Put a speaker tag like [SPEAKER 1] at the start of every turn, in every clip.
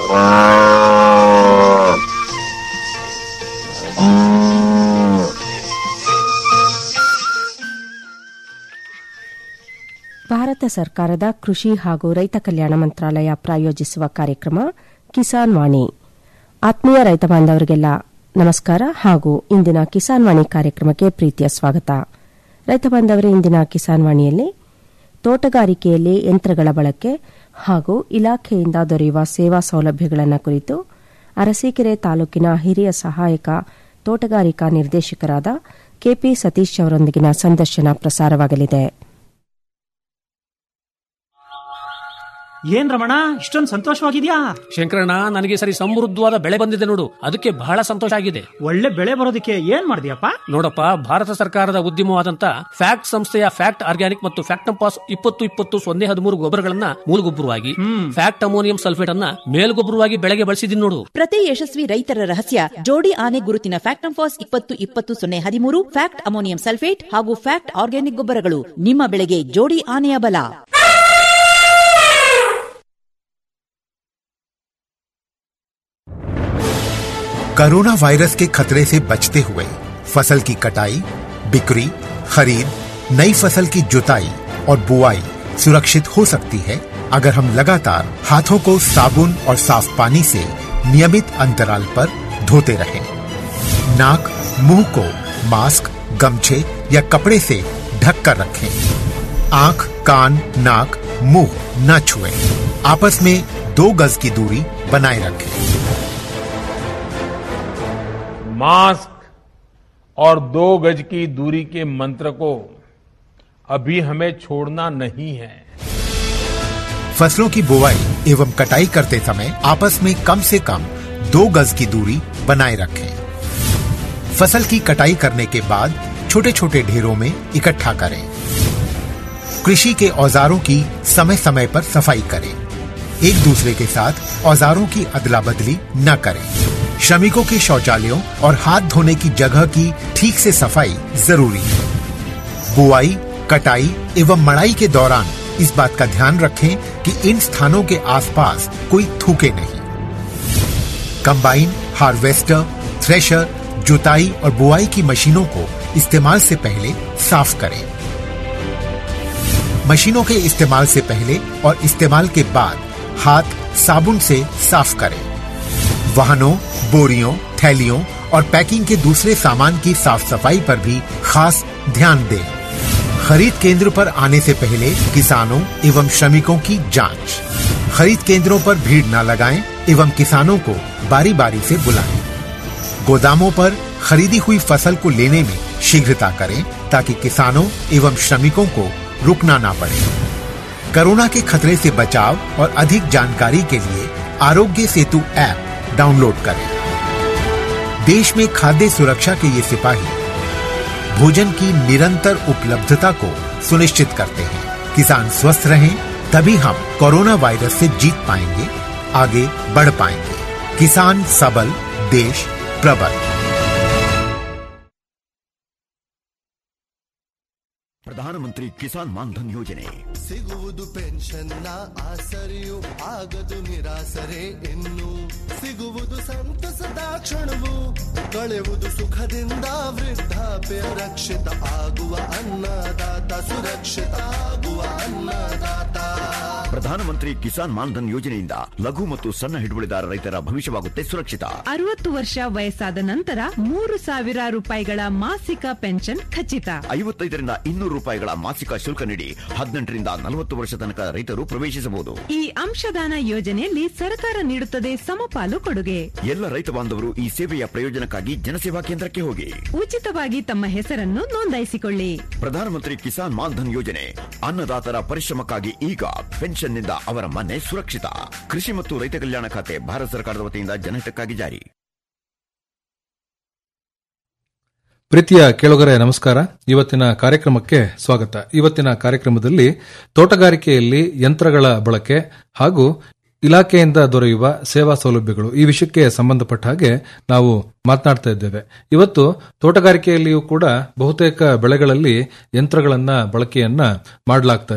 [SPEAKER 1] ಭಾರತ ಸರ್ಕಾರದ ಕೃಷಿ ಹಾಗೂ ರೈತ ಕಲ್ಯಾಣ ಮಂತ್ರಾಲಯ ಪ್ರಾಯೋಜಿಸುವ ಕಾರ್ಯಕ್ರಮ ಕಿಸಾನ್ ವಾಣಿ ಆತ್ಮೀಯ ರೈತ ಬಾಂಧವರಿಗೆಲ್ಲ ನಮಸ್ಕಾರ ಹಾಗೂ ಇಂದಿನ ಕಿಸಾನ್ ವಾಣಿ ಕಾರ್ಯಕ್ರಮಕ್ಕೆ ಪ್ರೀತಿಯ ಸ್ವಾಗತ ರೈತ ಬಾಂಧವರೇ ಇಂದಿನ ಕಿಸಾನ್ ವಾಣಿಯಲ್ಲಿ ತೋಟಗಾರಿಕೆಯಲ್ಲಿ ಯಂತ್ರಗಳ ಬಳಕೆ ಹಾಗೂ ಇಲಾಖೆಯಿಂದ ದೊರೆಯುವ ಸೇವಾ ಸೌಲಭ್ಯಗಳನ್ನು ಕುರಿತು ಅರಸೀಕೆರೆ ತಾಲೂಕಿನ ಹಿರಿಯ ಸಹಾಯಕ ತೋಟಗಾರಿಕಾ ನಿರ್ದೇಶಕರಾದ ಕೆಪಿ ಸತೀಶ್ ಅವರೊಂದಿಗಿನ ಸಂದರ್ಶನ ಪ್ರಸಾರವಾಗಲಿದೆ
[SPEAKER 2] ಏನ್ ರಮಣ ಇಷ್ಟೊಂದು ಸಂತೋಷವಾಗಿದ್ಯಾ
[SPEAKER 3] ಶಂಕರಣ್ಣ ನನಗೆ ಸರಿ ಸಮೃದ್ಧವಾದ ಬೆಳೆ ಬಂದಿದೆ ನೋಡು ಅದಕ್ಕೆ ಬಹಳ ಸಂತೋಷ ಆಗಿದೆ
[SPEAKER 2] ಒಳ್ಳೆ ಬೆಳೆ ಬರೋದಕ್ಕೆ ಏನ್ ಮಾಡಿದ್ಯಪ್ಪ
[SPEAKER 3] ನೋಡಪ್ಪ ಭಾರತ ಸರ್ಕಾರದ ಉದ್ಯಮವಾದಂತ ಫ್ಯಾಕ್ಟ್ ಸಂಸ್ಥೆಯ ಫ್ಯಾಕ್ಟ್ ಆರ್ಗ್ಯಾನಿಕ್ ಮತ್ತು ಫ್ಯಾಕ್ಟಂಪಾಸ್ ಇಪ್ಪತ್ತು ಇಪ್ಪತ್ತು ಸೊನ್ನೆ ಹದಿಮೂರು ಗೊಬ್ಬರಗಳನ್ನ ಮೂಲಗೊಬ್ಬರವಾಗಿ ಫ್ಯಾಕ್ಟ್ ಅಮೋನಿಯಂ ಸಲ್ಫೇಟ್ ಅನ್ನ ಮೇಲ್ಗೊಬ್ಬರವಾಗಿ ಬೆಳೆಗೆ ಬಳಸಿದೀನಿ ನೋಡು
[SPEAKER 4] ಪ್ರತಿ ಯಶಸ್ವಿ ರೈತರ ರಹಸ್ಯ ಜೋಡಿ ಆನೆ ಗುರುತಿನ ಫ್ಯಾಕ್ಟಂಫಾಸ್ ಇಪ್ಪತ್ತು ಇಪ್ಪತ್ತು ಸೊನ್ನೆ ಹದಿಮೂರು ಫ್ಯಾಕ್ಟ್ ಅಮೋನಿಯಂ ಸಲ್ಫೇಟ್ ಹಾಗೂ ಫ್ಯಾಕ್ಟ್ ಆರ್ಗ್ಯಾನಿಕ್ ಗೊಬ್ಬರಗಳು ನಿಮ್ಮ ಬೆಳೆಗೆ ಜೋಡಿ ಆನೆಯ ಬಲ
[SPEAKER 5] कोरोना वायरस के खतरे से बचते हुए फसल की कटाई बिक्री खरीद नई फसल की जुताई और बुआई सुरक्षित हो सकती है अगर हम लगातार हाथों को साबुन और साफ पानी से नियमित अंतराल पर धोते रहें। नाक मुंह को मास्क गमछे या कपड़े से ढक कर रखें आंख कान नाक मुंह न छुएं। आपस में दो गज की दूरी बनाए रखें
[SPEAKER 6] मास्क और दो गज की दूरी के मंत्र को अभी हमें छोड़ना नहीं है
[SPEAKER 5] फसलों की बुवाई एवं कटाई करते समय आपस में कम से कम दो गज की दूरी बनाए रखें फसल की कटाई करने के बाद छोटे छोटे ढेरों में इकट्ठा करें कृषि के औजारों की समय समय पर सफाई करें एक दूसरे के साथ औजारों की अदला बदली न करें श्रमिकों के शौचालयों और हाथ धोने की जगह की ठीक से सफाई जरूरी है बुआई कटाई एवं मड़ाई के दौरान इस बात का ध्यान रखें कि इन स्थानों के आसपास कोई थूके नहीं कंबाइन हार्वेस्टर थ्रेशर जुताई और बुआई की मशीनों को इस्तेमाल से पहले साफ करें मशीनों के इस्तेमाल से पहले और इस्तेमाल के बाद हाथ साबुन से साफ करें वाहनों बोरियों थैलियों और पैकिंग के दूसरे सामान की साफ सफाई पर भी खास ध्यान दें खरीद केंद्र पर आने से पहले किसानों एवं श्रमिकों की जांच खरीद केंद्रों पर भीड़ न लगाएं एवं किसानों को बारी बारी से बुलाएं गोदामों पर खरीदी हुई फसल को लेने में शीघ्रता करें ताकि किसानों एवं श्रमिकों को रुकना ना पड़े कोरोना के खतरे से बचाव और अधिक जानकारी के लिए आरोग्य सेतु ऐप डाउनलोड करें देश में खाद्य सुरक्षा के ये सिपाही भोजन की निरंतर उपलब्धता को सुनिश्चित करते हैं किसान स्वस्थ रहें तभी हम कोरोना वायरस से जीत पाएंगे आगे बढ़ पाएंगे किसान सबल देश प्रबल
[SPEAKER 7] ಪ್ರಧಾನಮಂತ್ರಿ ಕಿಸಾನ್ ಮಾನ್ಧನ್ ಯೋಜನೆ
[SPEAKER 8] ಸಿಗುವುದು ಪೆನ್ಷನ್ನ ಆಸರೆಯು ಆಗದು ನಿರಾಸರೆ ಇನ್ನು ಸಿಗುವುದು ಸಂತಸದ ಕ್ಷಣವು ಕಳೆವುದು ಸುಖದಿಂದ ವೃದ್ಧಾಪ್ಯ ರಕ್ಷಿತ ಆಗುವ ಅನ್ನದಾತ ಸುರಕ್ಷಿತ ಆಗುವ ಅನ್ನದಾತ
[SPEAKER 7] ಪ್ರಧಾನಮಂತ್ರಿ ಕಿಸಾನ್ ಮಾನ್ಧನ್ ಯೋಜನೆಯಿಂದ ಲಘು ಮತ್ತು ಸಣ್ಣ ಹಿಡುವಳಿದಾರ ರೈತರ ಭವಿಷ್ಯವಾಗುತ್ತೆ ಸುರಕ್ಷಿತ
[SPEAKER 9] ಅರವತ್ತು ವರ್ಷ ವಯಸ್ಸಾದ ನಂತರ ಮೂರು ಸಾವಿರ ರೂಪಾಯಿಗಳ ಮಾಸಿಕ ಪೆನ್ಷನ್ ಖಚಿತ
[SPEAKER 7] ಐವತ್ತೈದರಿಂದ ಇನ್ನೂರು ರೂಪಾಯಿಗಳ ಮಾಸಿಕ ಶುಲ್ಕ ನೀಡಿ ಹದಿನೆಂಟರಿಂದ ನಲವತ್ತು ವರ್ಷ ತನಕ ರೈತರು ಪ್ರವೇಶಿಸಬಹುದು
[SPEAKER 9] ಈ ಅಂಶದಾನ ಯೋಜನೆಯಲ್ಲಿ ಸರ್ಕಾರ ನೀಡುತ್ತದೆ ಸಮಪಾಲು ಕೊಡುಗೆ
[SPEAKER 7] ಎಲ್ಲ ರೈತ ಬಾಂಧವರು ಈ ಸೇವೆಯ ಪ್ರಯೋಜನಕ್ಕಾಗಿ ಜನಸೇವಾ ಕೇಂದ್ರಕ್ಕೆ ಹೋಗಿ
[SPEAKER 9] ಉಚಿತವಾಗಿ ತಮ್ಮ ಹೆಸರನ್ನು ನೋಂದಾಯಿಸಿಕೊಳ್ಳಿ
[SPEAKER 7] ಪ್ರಧಾನಮಂತ್ರಿ ಕಿಸಾನ್ ಮಾನ್ಧನ್ ಯೋಜನೆ ಅನ್ನದಾತರ ಪರಿಶ್ರಮಕ್ಕಾಗಿ ಈಗ ಪೆನ್ಷನ್ನಿಂದ ಅವರ ಮನೆ ಸುರಕ್ಷಿತ ಕೃಷಿ ಮತ್ತು ರೈತ ಕಲ್ಯಾಣ ಖಾತೆ ಭಾರತ ಸರ್ಕಾರದ ವತಿಯಿಂದ ಜನಹಿತಕ್ಕಾಗಿ ಜಾರಿ
[SPEAKER 10] ಪ್ರೀತಿಯ ಕೇಳುಗರೆ ನಮಸ್ಕಾರ ಇವತ್ತಿನ ಕಾರ್ಯಕ್ರಮಕ್ಕೆ ಸ್ವಾಗತ ಇವತ್ತಿನ ಕಾರ್ಯಕ್ರಮದಲ್ಲಿ ತೋಟಗಾರಿಕೆಯಲ್ಲಿ ಯಂತ್ರಗಳ ಬಳಕೆ ಹಾಗೂ ಇಲಾಖೆಯಿಂದ ದೊರೆಯುವ ಸೇವಾ ಸೌಲಭ್ಯಗಳು ಈ ವಿಷಯಕ್ಕೆ ಸಂಬಂಧಪಟ್ಟ ಹಾಗೆ ನಾವು ಮಾತನಾಡ್ತಾ ಇದ್ದೇವೆ ಇವತ್ತು ತೋಟಗಾರಿಕೆಯಲ್ಲಿಯೂ ಕೂಡ ಬಹುತೇಕ ಬೆಳೆಗಳಲ್ಲಿ ಯಂತ್ರಗಳನ್ನ ಬಳಕೆಯನ್ನ ಮಾಡಲಾಗ್ತಾ ಇದೆ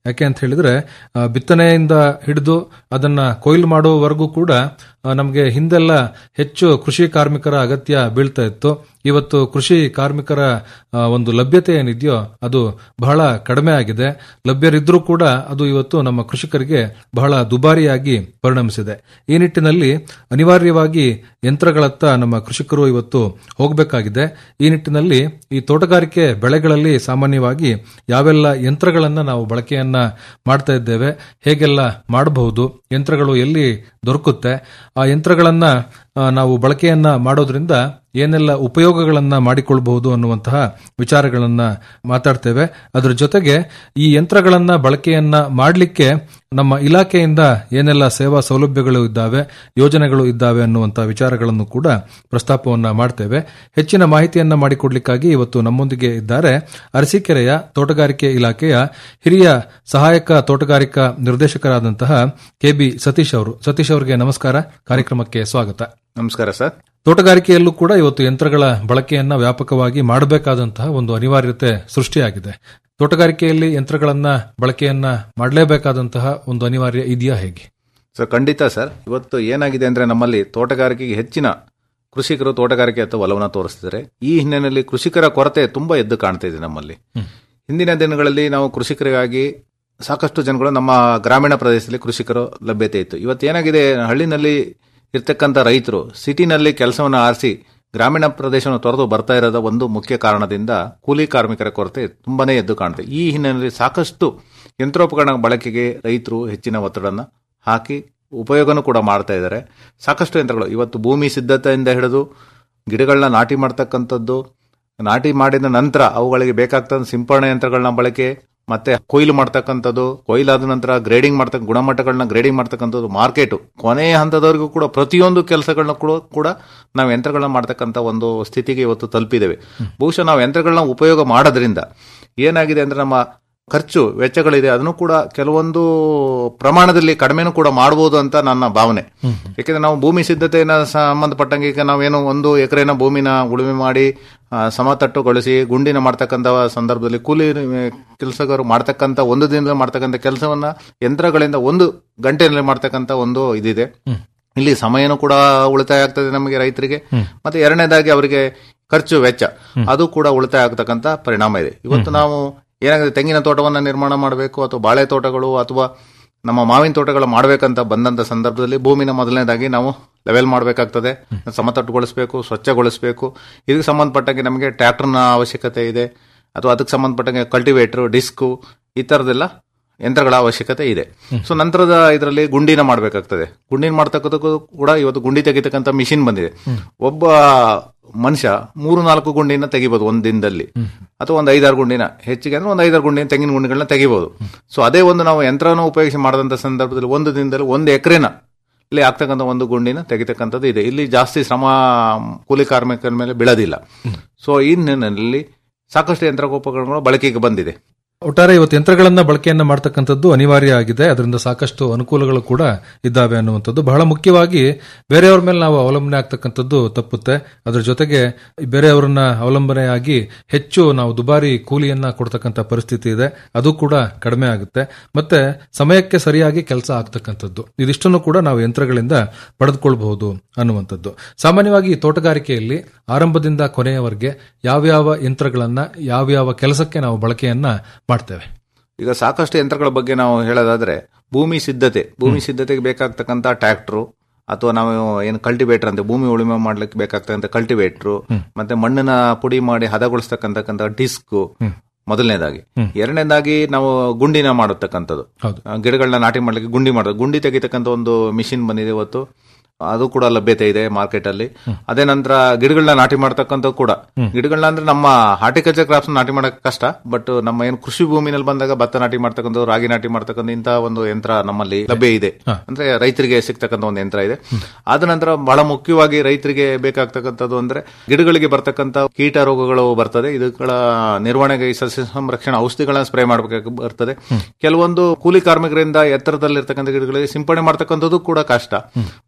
[SPEAKER 10] ಯಾಕೆ ಅಂತ ಹೇಳಿದ್ರೆ ಆ, ಬಿತ್ತನೆಯಿಂದ ಹಿಡಿದು ಅದನ್ನ ಕೊಯ್ಲು ಮಾಡುವವರೆಗೂ ಕೂಡ ನಮಗೆ ಹಿಂದೆಲ್ಲ ಹೆಚ್ಚು ಕೃಷಿ ಕಾರ್ಮಿಕರ ಅಗತ್ಯ ಬೀಳ್ತಾ ಇತ್ತು ಇವತ್ತು ಕೃಷಿ ಕಾರ್ಮಿಕರ ಆ, ಒಂದು ಲಭ್ಯತೆ ಏನಿದೆಯೋ ಅದು ಬಹಳ ಕಡಿಮೆ ಆಗಿದೆ ಲಭ್ಯರಿದ್ರೂ ಕೂಡ ಅದು ಇವತ್ತು ನಮ್ಮ ಕೃಷಿಕರಿಗೆ ಬಹಳ ದುಬಾರಿಯಾಗಿ ಪರಿಣಮಿಸಿದೆ ಈ ನಿಟ್ಟಿನಲ್ಲಿ ಅನಿವಾರ್ಯವಾಗಿ ಯಂತ್ರಗಳತ್ತ ನಮ್ಮ ಕೃಷಿಕರು ಇವತ್ತು ಹೋಗಬೇಕಾಗಿದೆ ಈ ನಿಟ್ಟಿನಲ್ಲಿ ಈ ತೋಟಗಾರಿಕೆ ಬೆಳೆಗಳಲ್ಲಿ ಸಾಮಾನ್ಯವಾಗಿ ಯಾವೆಲ್ಲ ಯಂತ್ರಗಳನ್ನ ನಾವು ಬಳಕೆಯನ್ನ ಮಾಡ್ತಾ ಇದ್ದೇವೆ ಹೇಗೆಲ್ಲ ಮಾಡಬಹುದು ಯಂತ್ರಗಳು ಎಲ್ಲಿ ದೊರಕುತ್ತೆ ಆ ಯಂತ್ರಗಳನ್ನ ಆ, ನಾವು ಬಳಕೆಯನ್ನ ಮಾಡೋದ್ರಿಂದ ಏನೆಲ್ಲ ಉಪಯೋಗಗಳನ್ನ ಮಾಡಿಕೊಳ್ಬಹುದು ಅನ್ನುವಂತಹ ವಿಚಾರಗಳನ್ನ ಮಾತಾಡ್ತೇವೆ ಅದರ ಜೊತೆಗೆ ಈ ಯಂತ್ರಗಳನ್ನ ಬಳಕೆಯನ್ನ ಮಾಡಲಿಕ್ಕೆ ನಮ್ಮ ಇಲಾಖೆಯಿಂದ ಏನೆಲ್ಲ ಸೇವಾ ಸೌಲಭ್ಯಗಳು ಇದ್ದಾವೆ ಯೋಜನೆಗಳು ಇದ್ದಾವೆ ಅನ್ನುವಂತಹ ವಿಚಾರಗಳನ್ನು ಕೂಡ ಪ್ರಸ್ತಾಪವನ್ನ ಮಾಡ್ತೇವೆ ಹೆಚ್ಚಿನ ಮಾಹಿತಿಯನ್ನ ಮಾಡಿಕೊಡ್ಲಿಕ್ಕಾಗಿ ಇವತ್ತು ನಮ್ಮೊಂದಿಗೆ ಇದ್ದಾರೆ ಅರಸೀಕೆರೆಯ ತೋಟಗಾರಿಕೆ ಇಲಾಖೆಯ ಹಿರಿಯ ಸಹಾಯಕ ತೋಟಗಾರಿಕಾ ನಿರ್ದೇಶಕರಾದಂತಹ ಕೆಬಿ ಸತೀಶ್ ಅವರು ಸತೀಶ್ ಅವರಿಗೆ ನಮಸ್ಕಾರ ಕಾರ್ಯಕ್ರಮಕ್ಕೆ ಸ್ವಾಗತ
[SPEAKER 11] ನಮಸ್ಕಾರ ಸರ್
[SPEAKER 10] ತೋಟಗಾರಿಕೆಯಲ್ಲೂ ಕೂಡ ಇವತ್ತು ಯಂತ್ರಗಳ ಬಳಕೆಯನ್ನ ವ್ಯಾಪಕವಾಗಿ ಮಾಡಬೇಕಾದಂತಹ ಒಂದು ಅನಿವಾರ್ಯತೆ ಸೃಷ್ಟಿಯಾಗಿದೆ ತೋಟಗಾರಿಕೆಯಲ್ಲಿ ಯಂತ್ರಗಳನ್ನ ಬಳಕೆಯನ್ನ ಮಾಡಲೇಬೇಕಾದಂತಹ ಒಂದು ಅನಿವಾರ್ಯ ಇದೆಯಾ ಹೇಗೆ
[SPEAKER 11] ಸರ್ ಖಂಡಿತ ಸರ್ ಇವತ್ತು ಏನಾಗಿದೆ ಅಂದ್ರೆ ನಮ್ಮಲ್ಲಿ ತೋಟಗಾರಿಕೆಗೆ ಹೆಚ್ಚಿನ ಕೃಷಿಕರು ತೋಟಗಾರಿಕೆ ಅಥವಾ ಒಲವನ್ನ ತೋರಿಸ್ತಿದ್ದಾರೆ ಈ ಹಿನ್ನೆಲೆಯಲ್ಲಿ ಕೃಷಿಕರ ಕೊರತೆ ತುಂಬಾ ಎದ್ದು ಕಾಣ್ತಾ ಇದೆ ನಮ್ಮಲ್ಲಿ ಹಿಂದಿನ ದಿನಗಳಲ್ಲಿ ನಾವು ಕೃಷಿಕರಿಗಾಗಿ ಸಾಕಷ್ಟು ಜನಗಳು ನಮ್ಮ ಗ್ರಾಮೀಣ ಪ್ರದೇಶದಲ್ಲಿ ಕೃಷಿಕರು ಲಭ್ಯತೆ ಇತ್ತು ಇವತ್ತು ಏನಾಗಿದೆ ಹಳ್ಳಿನಲ್ಲಿ ಇರ್ತಕ್ಕಂಥ ರೈತರು ಸಿಟಿನಲ್ಲಿ ಕೆಲಸವನ್ನು ಆರಿಸಿ ಗ್ರಾಮೀಣ ಪ್ರದೇಶವನ್ನು ತೊರೆದು ಬರ್ತಾ ಇರೋದ ಒಂದು ಮುಖ್ಯ ಕಾರಣದಿಂದ ಕೂಲಿ ಕಾರ್ಮಿಕರ ಕೊರತೆ ತುಂಬಾನೇ ಎದ್ದು ಕಾಣುತ್ತೆ ಈ ಹಿನ್ನೆಲೆಯಲ್ಲಿ ಸಾಕಷ್ಟು ಯಂತ್ರೋಪಕರಣ ಬಳಕೆಗೆ ರೈತರು ಹೆಚ್ಚಿನ ಒತ್ತಡನ ಹಾಕಿ ಉಪಯೋಗನೂ ಕೂಡ ಮಾಡ್ತಾ ಇದ್ದಾರೆ ಸಾಕಷ್ಟು ಯಂತ್ರಗಳು ಇವತ್ತು ಭೂಮಿ ಸಿದ್ಧತೆಯಿಂದ ಹಿಡಿದು ಗಿಡಗಳನ್ನ ನಾಟಿ ಮಾಡ್ತಕ್ಕಂಥದ್ದು ನಾಟಿ ಮಾಡಿದ ನಂತರ ಅವುಗಳಿಗೆ ಬೇಕಾಗ್ತದ ಸಿಂಪರಣೆ ಯಂತ್ರಗಳನ್ನ ಬಳಕೆ ಮತ್ತೆ ಕೊಯ್ಲು ಮಾಡ್ತಕ್ಕಂಥದ್ದು ಕೊಯ್ಲಾದ ನಂತರ ಗ್ರೇಡಿಂಗ್ ಮಾಡ್ತಕ್ಕ ಗುಣಮಟ್ಟಗಳನ್ನ ಗ್ರೇಡಿಂಗ್ ಮಾಡ್ತಕ್ಕಂಥದ್ದು ಮಾರ್ಕೆಟ್ ಕೊನೆಯ ಹಂತದವರೆಗೂ ಕೂಡ ಪ್ರತಿಯೊಂದು ಕೆಲಸಗಳನ್ನ ಕೂಡ ಕೂಡ ನಾವು ಯಂತ್ರಗಳನ್ನ ಮಾಡ್ತಕ್ಕಂಥ ಒಂದು ಸ್ಥಿತಿಗೆ ಇವತ್ತು ತಲುಪಿದ್ದೇವೆ ಬಹುಶಃ ನಾವು ಯಂತ್ರಗಳನ್ನ ಉಪಯೋಗ ಮಾಡೋದ್ರಿಂದ ಏನಾಗಿದೆ ಅಂದ್ರೆ ನಮ್ಮ ಖರ್ಚು ವೆಚ್ಚಗಳಿದೆ ಅದನ್ನು ಕೂಡ ಕೆಲವೊಂದು ಪ್ರಮಾಣದಲ್ಲಿ ಕಡಿಮೆನೂ ಕೂಡ ಮಾಡಬಹುದು ಅಂತ ನನ್ನ ಭಾವನೆ ಯಾಕೆಂದ್ರೆ ನಾವು ಭೂಮಿ ಸಿದ್ಧತೆನ ಸಂಬಂಧಪಟ್ಟಂಗೆ ಈಗ ನಾವೇನು ಒಂದು ಎಕರೆನ ಭೂಮಿನ ಉಳುಮೆ ಮಾಡಿ ಆ, ಸಮತಟ್ಟುಗೊಳಿಸಿ ಗುಂಡಿನ ಮಾಡ್ತಕ್ಕಂಥ ಸಂದರ್ಭದಲ್ಲಿ ಕೂಲಿ ಕೆಲಸಗಾರರು ಮಾಡ್ತಕ್ಕಂಥ ಒಂದು ದಿನದಲ್ಲಿ ಮಾಡ್ತಕ್ಕಂಥ ಕೆಲಸವನ್ನ ಯಂತ್ರಗಳಿಂದ ಒಂದು ಗಂಟೆಯಲ್ಲಿ ಮಾಡ್ತಕ್ಕಂಥ ಒಂದು ಇದಿದೆ ಇಲ್ಲಿ ಸಮಯನೂ ಕೂಡ ಉಳಿತಾಯ ಆಗ್ತದೆ ನಮಗೆ ರೈತರಿಗೆ ಮತ್ತೆ ಎರಡನೇದಾಗಿ ಅವರಿಗೆ ಖರ್ಚು ವೆಚ್ಚ ಅದು ಕೂಡ ಉಳಿತಾಯ ಆಗ್ತಕ್ಕಂಥ ಪರಿಣಾಮ ಇದೆ ಇವತ್ತು ನಾವು ಏನಾಗಿದೆ ತೆಂಗಿನ ತೋಟವನ್ನ ನಿರ್ಮಾಣ ಮಾಡಬೇಕು ಅಥವಾ ಬಾಳೆ ತೋಟಗಳು ಅಥವಾ ನಮ್ಮ ಮಾವಿನ ತೋಟಗಳು ಮಾಡಬೇಕಂತ ಬಂದಂತ ಸಂದರ್ಭದಲ್ಲಿ ಭೂಮಿನ ಮೊದಲನೇದಾಗಿ ನಾವು ಲೆವೆಲ್ ಮಾಡಬೇಕಾಗ್ತದೆ ಸಮತಟ್ಟುಗೊಳಿಸಬೇಕು ಸ್ವಚ್ಛಗೊಳಿಸಬೇಕು ಇದಕ್ಕೆ ಸಂಬಂಧಪಟ್ಟಂಗೆ ನಮಗೆ ಟ್ರ್ಯಾಕ್ಟರ್ನ ಅವಶ್ಯಕತೆ ಇದೆ ಅಥವಾ ಅದಕ್ಕೆ ಸಂಬಂಧಪಟ್ಟಂಗೆ ಕಲ್ಟಿವೇಟರ್ ಡಿಸ್ಕು ಈ ತರದೆಲ್ಲ ಯಂತ್ರಗಳ ಅವಶ್ಯಕತೆ ಇದೆ ಸೊ ನಂತರದ ಇದರಲ್ಲಿ ಗುಂಡಿನ ಮಾಡಬೇಕಾಗ್ತದೆ ಗುಂಡಿನ ಮಾಡ್ತಕ್ಕಂಥಕ್ಕೂ ಕೂಡ ಇವತ್ತು ಗುಂಡಿ ತೆಗಿತಕ್ಕಂಥ ಮಿಷಿನ್ ಬಂದಿದೆ ಒಬ್ಬ ಮನುಷ್ಯ ಮೂರು ನಾಲ್ಕು ಗುಂಡಿನ ತೆಗಿಬಹುದು ಒಂದ್ ದಿನದಲ್ಲಿ ಅಥವಾ ಒಂದು ಐದಾರು ಗುಂಡಿನ ಹೆಚ್ಚಿಗೆ ಅಂದ್ರೆ ಒಂದು ಐದಾರು ಗುಂಡಿನ ತೆಂಗಿನ ಗುಂಡಿಗಳನ್ನ ತೆಗಿಬಹುದು ಸೊ ಅದೇ ಒಂದು ನಾವು ಯಂತ್ರನ ಉಪಯೋಗಿಸಿ ಮಾಡದಂತ ಸಂದರ್ಭದಲ್ಲಿ ಒಂದು ದಿನದಲ್ಲಿ ಒಂದು ಎಕರೆನ ಇಲ್ಲಿ ಆಗ್ತಕ್ಕಂಥ ಒಂದು ಗುಂಡಿನ ತೆಗಿತಕ್ಕಂಥದ್ದು ಇದೆ ಇಲ್ಲಿ ಜಾಸ್ತಿ ಶ್ರಮ ಕೂಲಿ ಕಾರ್ಮಿಕರ ಮೇಲೆ ಬೀಳೋದಿಲ್ಲ ಸೊ ಈ ನಿಟ್ಟಿನಲ್ಲಿ ಸಾಕಷ್ಟು ಯಂತ್ರೋಪಕರಣಗಳು ಬಳಕೆಗೆ ಬಂದಿದೆ
[SPEAKER 10] ಒಟ್ಟಾರೆ ಇವತ್ತು ಯಂತ್ರಗಳನ್ನ ಬಳಕೆಯನ್ನ ಮಾಡ್ತಕ್ಕಂಥದ್ದು ಅನಿವಾರ್ಯ ಆಗಿದೆ ಅದರಿಂದ ಸಾಕಷ್ಟು ಅನುಕೂಲಗಳು ಕೂಡ ಇದ್ದಾವೆ ಅನ್ನುವಂಥದ್ದು ಬಹಳ ಮುಖ್ಯವಾಗಿ ಬೇರೆಯವ್ರ ಮೇಲೆ ನಾವು ಅವಲಂಬನೆ ಆಗ್ತಕ್ಕಂಥದ್ದು ತಪ್ಪುತ್ತೆ ಅದರ ಜೊತೆಗೆ ಬೇರೆಯವರನ್ನ ಅವಲಂಬನೆಯಾಗಿ ಹೆಚ್ಚು ನಾವು ದುಬಾರಿ ಕೂಲಿಯನ್ನ ಕೊಡ್ತಕ್ಕಂಥ ಪರಿಸ್ಥಿತಿ ಇದೆ ಅದು ಕೂಡ ಕಡಿಮೆ ಆಗುತ್ತೆ ಮತ್ತೆ ಸಮಯಕ್ಕೆ ಸರಿಯಾಗಿ ಕೆಲಸ ಆಗ್ತಕ್ಕಂಥದ್ದು ಇದಿಷ್ಟನ್ನು ಕೂಡ ನಾವು ಯಂತ್ರಗಳಿಂದ ಪಡೆದುಕೊಳ್ಬಹುದು ಅನ್ನುವಂಥದ್ದು ಸಾಮಾನ್ಯವಾಗಿ ಈ ತೋಟಗಾರಿಕೆಯಲ್ಲಿ ಆರಂಭದಿಂದ ಕೊನೆಯವರೆಗೆ ಯಾವ್ಯಾವ ಯಂತ್ರಗಳನ್ನ ಯಾವ್ಯಾವ ಕೆಲಸಕ್ಕೆ ನಾವು ಬಳಕೆಯನ್ನ ಮಾಡ್ತೇವೆ
[SPEAKER 11] ಈಗ ಸಾಕಷ್ಟು ಯಂತ್ರಗಳ ಬಗ್ಗೆ ನಾವು ಹೇಳೋದಾದ್ರೆ ಭೂಮಿ ಸಿದ್ಧತೆ ಭೂಮಿ ಸಿದ್ಧತೆಗೆ ಬೇಕಾಗ್ತಕ್ಕಂಥ ಟ್ರ್ಯಾಕ್ಟ್ರು ಅಥವಾ ನಾವು ಏನು ಕಲ್ಟಿವೇಟರ್ ಅಂತ ಭೂಮಿ ಉಳುಮೆ ಮಾಡ್ಲಿಕ್ಕೆ ಬೇಕಾಗ್ತಕ್ಕಂಥ ಕಲ್ಟಿವೇಟರ್ ಮತ್ತೆ ಮಣ್ಣನ್ನ ಪುಡಿ ಮಾಡಿ ಹದಗೊಳಿಸ್ತಕ್ಕಂಥ ಡಿಸ್ಕ್ ಮೊದಲನೇದಾಗಿ ಎರಡನೇದಾಗಿ ನಾವು ಗುಂಡಿನ ಮಾಡತಕ್ಕಂಥದ್ದು ಆ, ಗಿಡಗಳನ್ನ ನಾಟಿ ಮಾಡ್ಲಿಕ್ಕೆ ಗುಂಡಿ ಮಾಡೋದು ಗುಂಡಿ ತೆಗಿತಕ್ಕಂಥ ಒಂದು ಮಿಷಿನ್ ಬಂದಿದೆ ಇವತ್ತು ಅದು ಕೂಡ ಲಭ್ಯತೆ ಇದೆ ಮಾರ್ಕೆಟ್ ಅಲ್ಲಿ ಅದೇ ನಂತರ ಗಿಡಗಳನ್ನ ನಾಟಿ ಮಾಡ್ತಕ್ಕಂಥ ಕೂಡ ಗಿಡಗಳನ್ನ ಅಂದ್ರೆ ನಮ್ಮ ಹಾರ್ಟಿಕಲ್ಚರ್ ಕ್ರಾಪ್ಸ್ ನಾಟಿ ಮಾಡಕ್ ಕಷ್ಟ ಬಟ್ ನಮ್ಮ ಏನು ಕೃಷಿ ಭೂಮಿನಲ್ಲಿ ಬಂದಾಗ ಭತ್ತ ನಾಟಿ ಮಾಡ್ತಕ್ಕಂಥ ರಾಗಿ ನಾಟಿ ಮಾಡ್ತಕ್ಕಂಥ ಇಂತಹ ಒಂದು ಯಂತ್ರ ನಮ್ಮಲ್ಲಿ ಲಭ್ಯ ಇದೆ ಅಂದ್ರೆ ರೈತರಿಗೆ ಸಿಗ್ತಕ್ಕಂಥ ಒಂದು ಯಂತ್ರ ಇದೆ ಆದ ನಂತರ ಬಹಳ ಮುಖ್ಯವಾಗಿ ರೈತರಿಗೆ ಬೇಕಾಗ್ತಕ್ಕಂಥದ್ದು ಅಂದ್ರೆ ಗಿಡಗಳಿಗೆ ಬರ್ತಕ್ಕಂಥ ಕೀಟ ರೋಗಗಳು ಬರ್ತದೆ ಇದಗಳ ನಿರ್ವಹಣೆಗೆ ಈ ಸಸ್ಯ ಸಂರಕ್ಷಣಾ ಔಷಧಿಗಳನ್ನ ಸ್ಪ್ರೇ ಮಾಡಬೇಕಾಗಿ ಬರ್ತದೆ ಕೆಲವೊಂದು ಕೂಲಿ ಕಾರ್ಮಿಕರಿಂದ ಎತ್ತರದಲ್ಲಿರ್ತಕ್ಕಂಥ ಗಿಡಗಳಿಗೆ ಸಿಂಪಡಣೆ ಮಾಡ್ತಕ್ಕಂಥದ್ದು ಕೂಡ ಕಷ್ಟ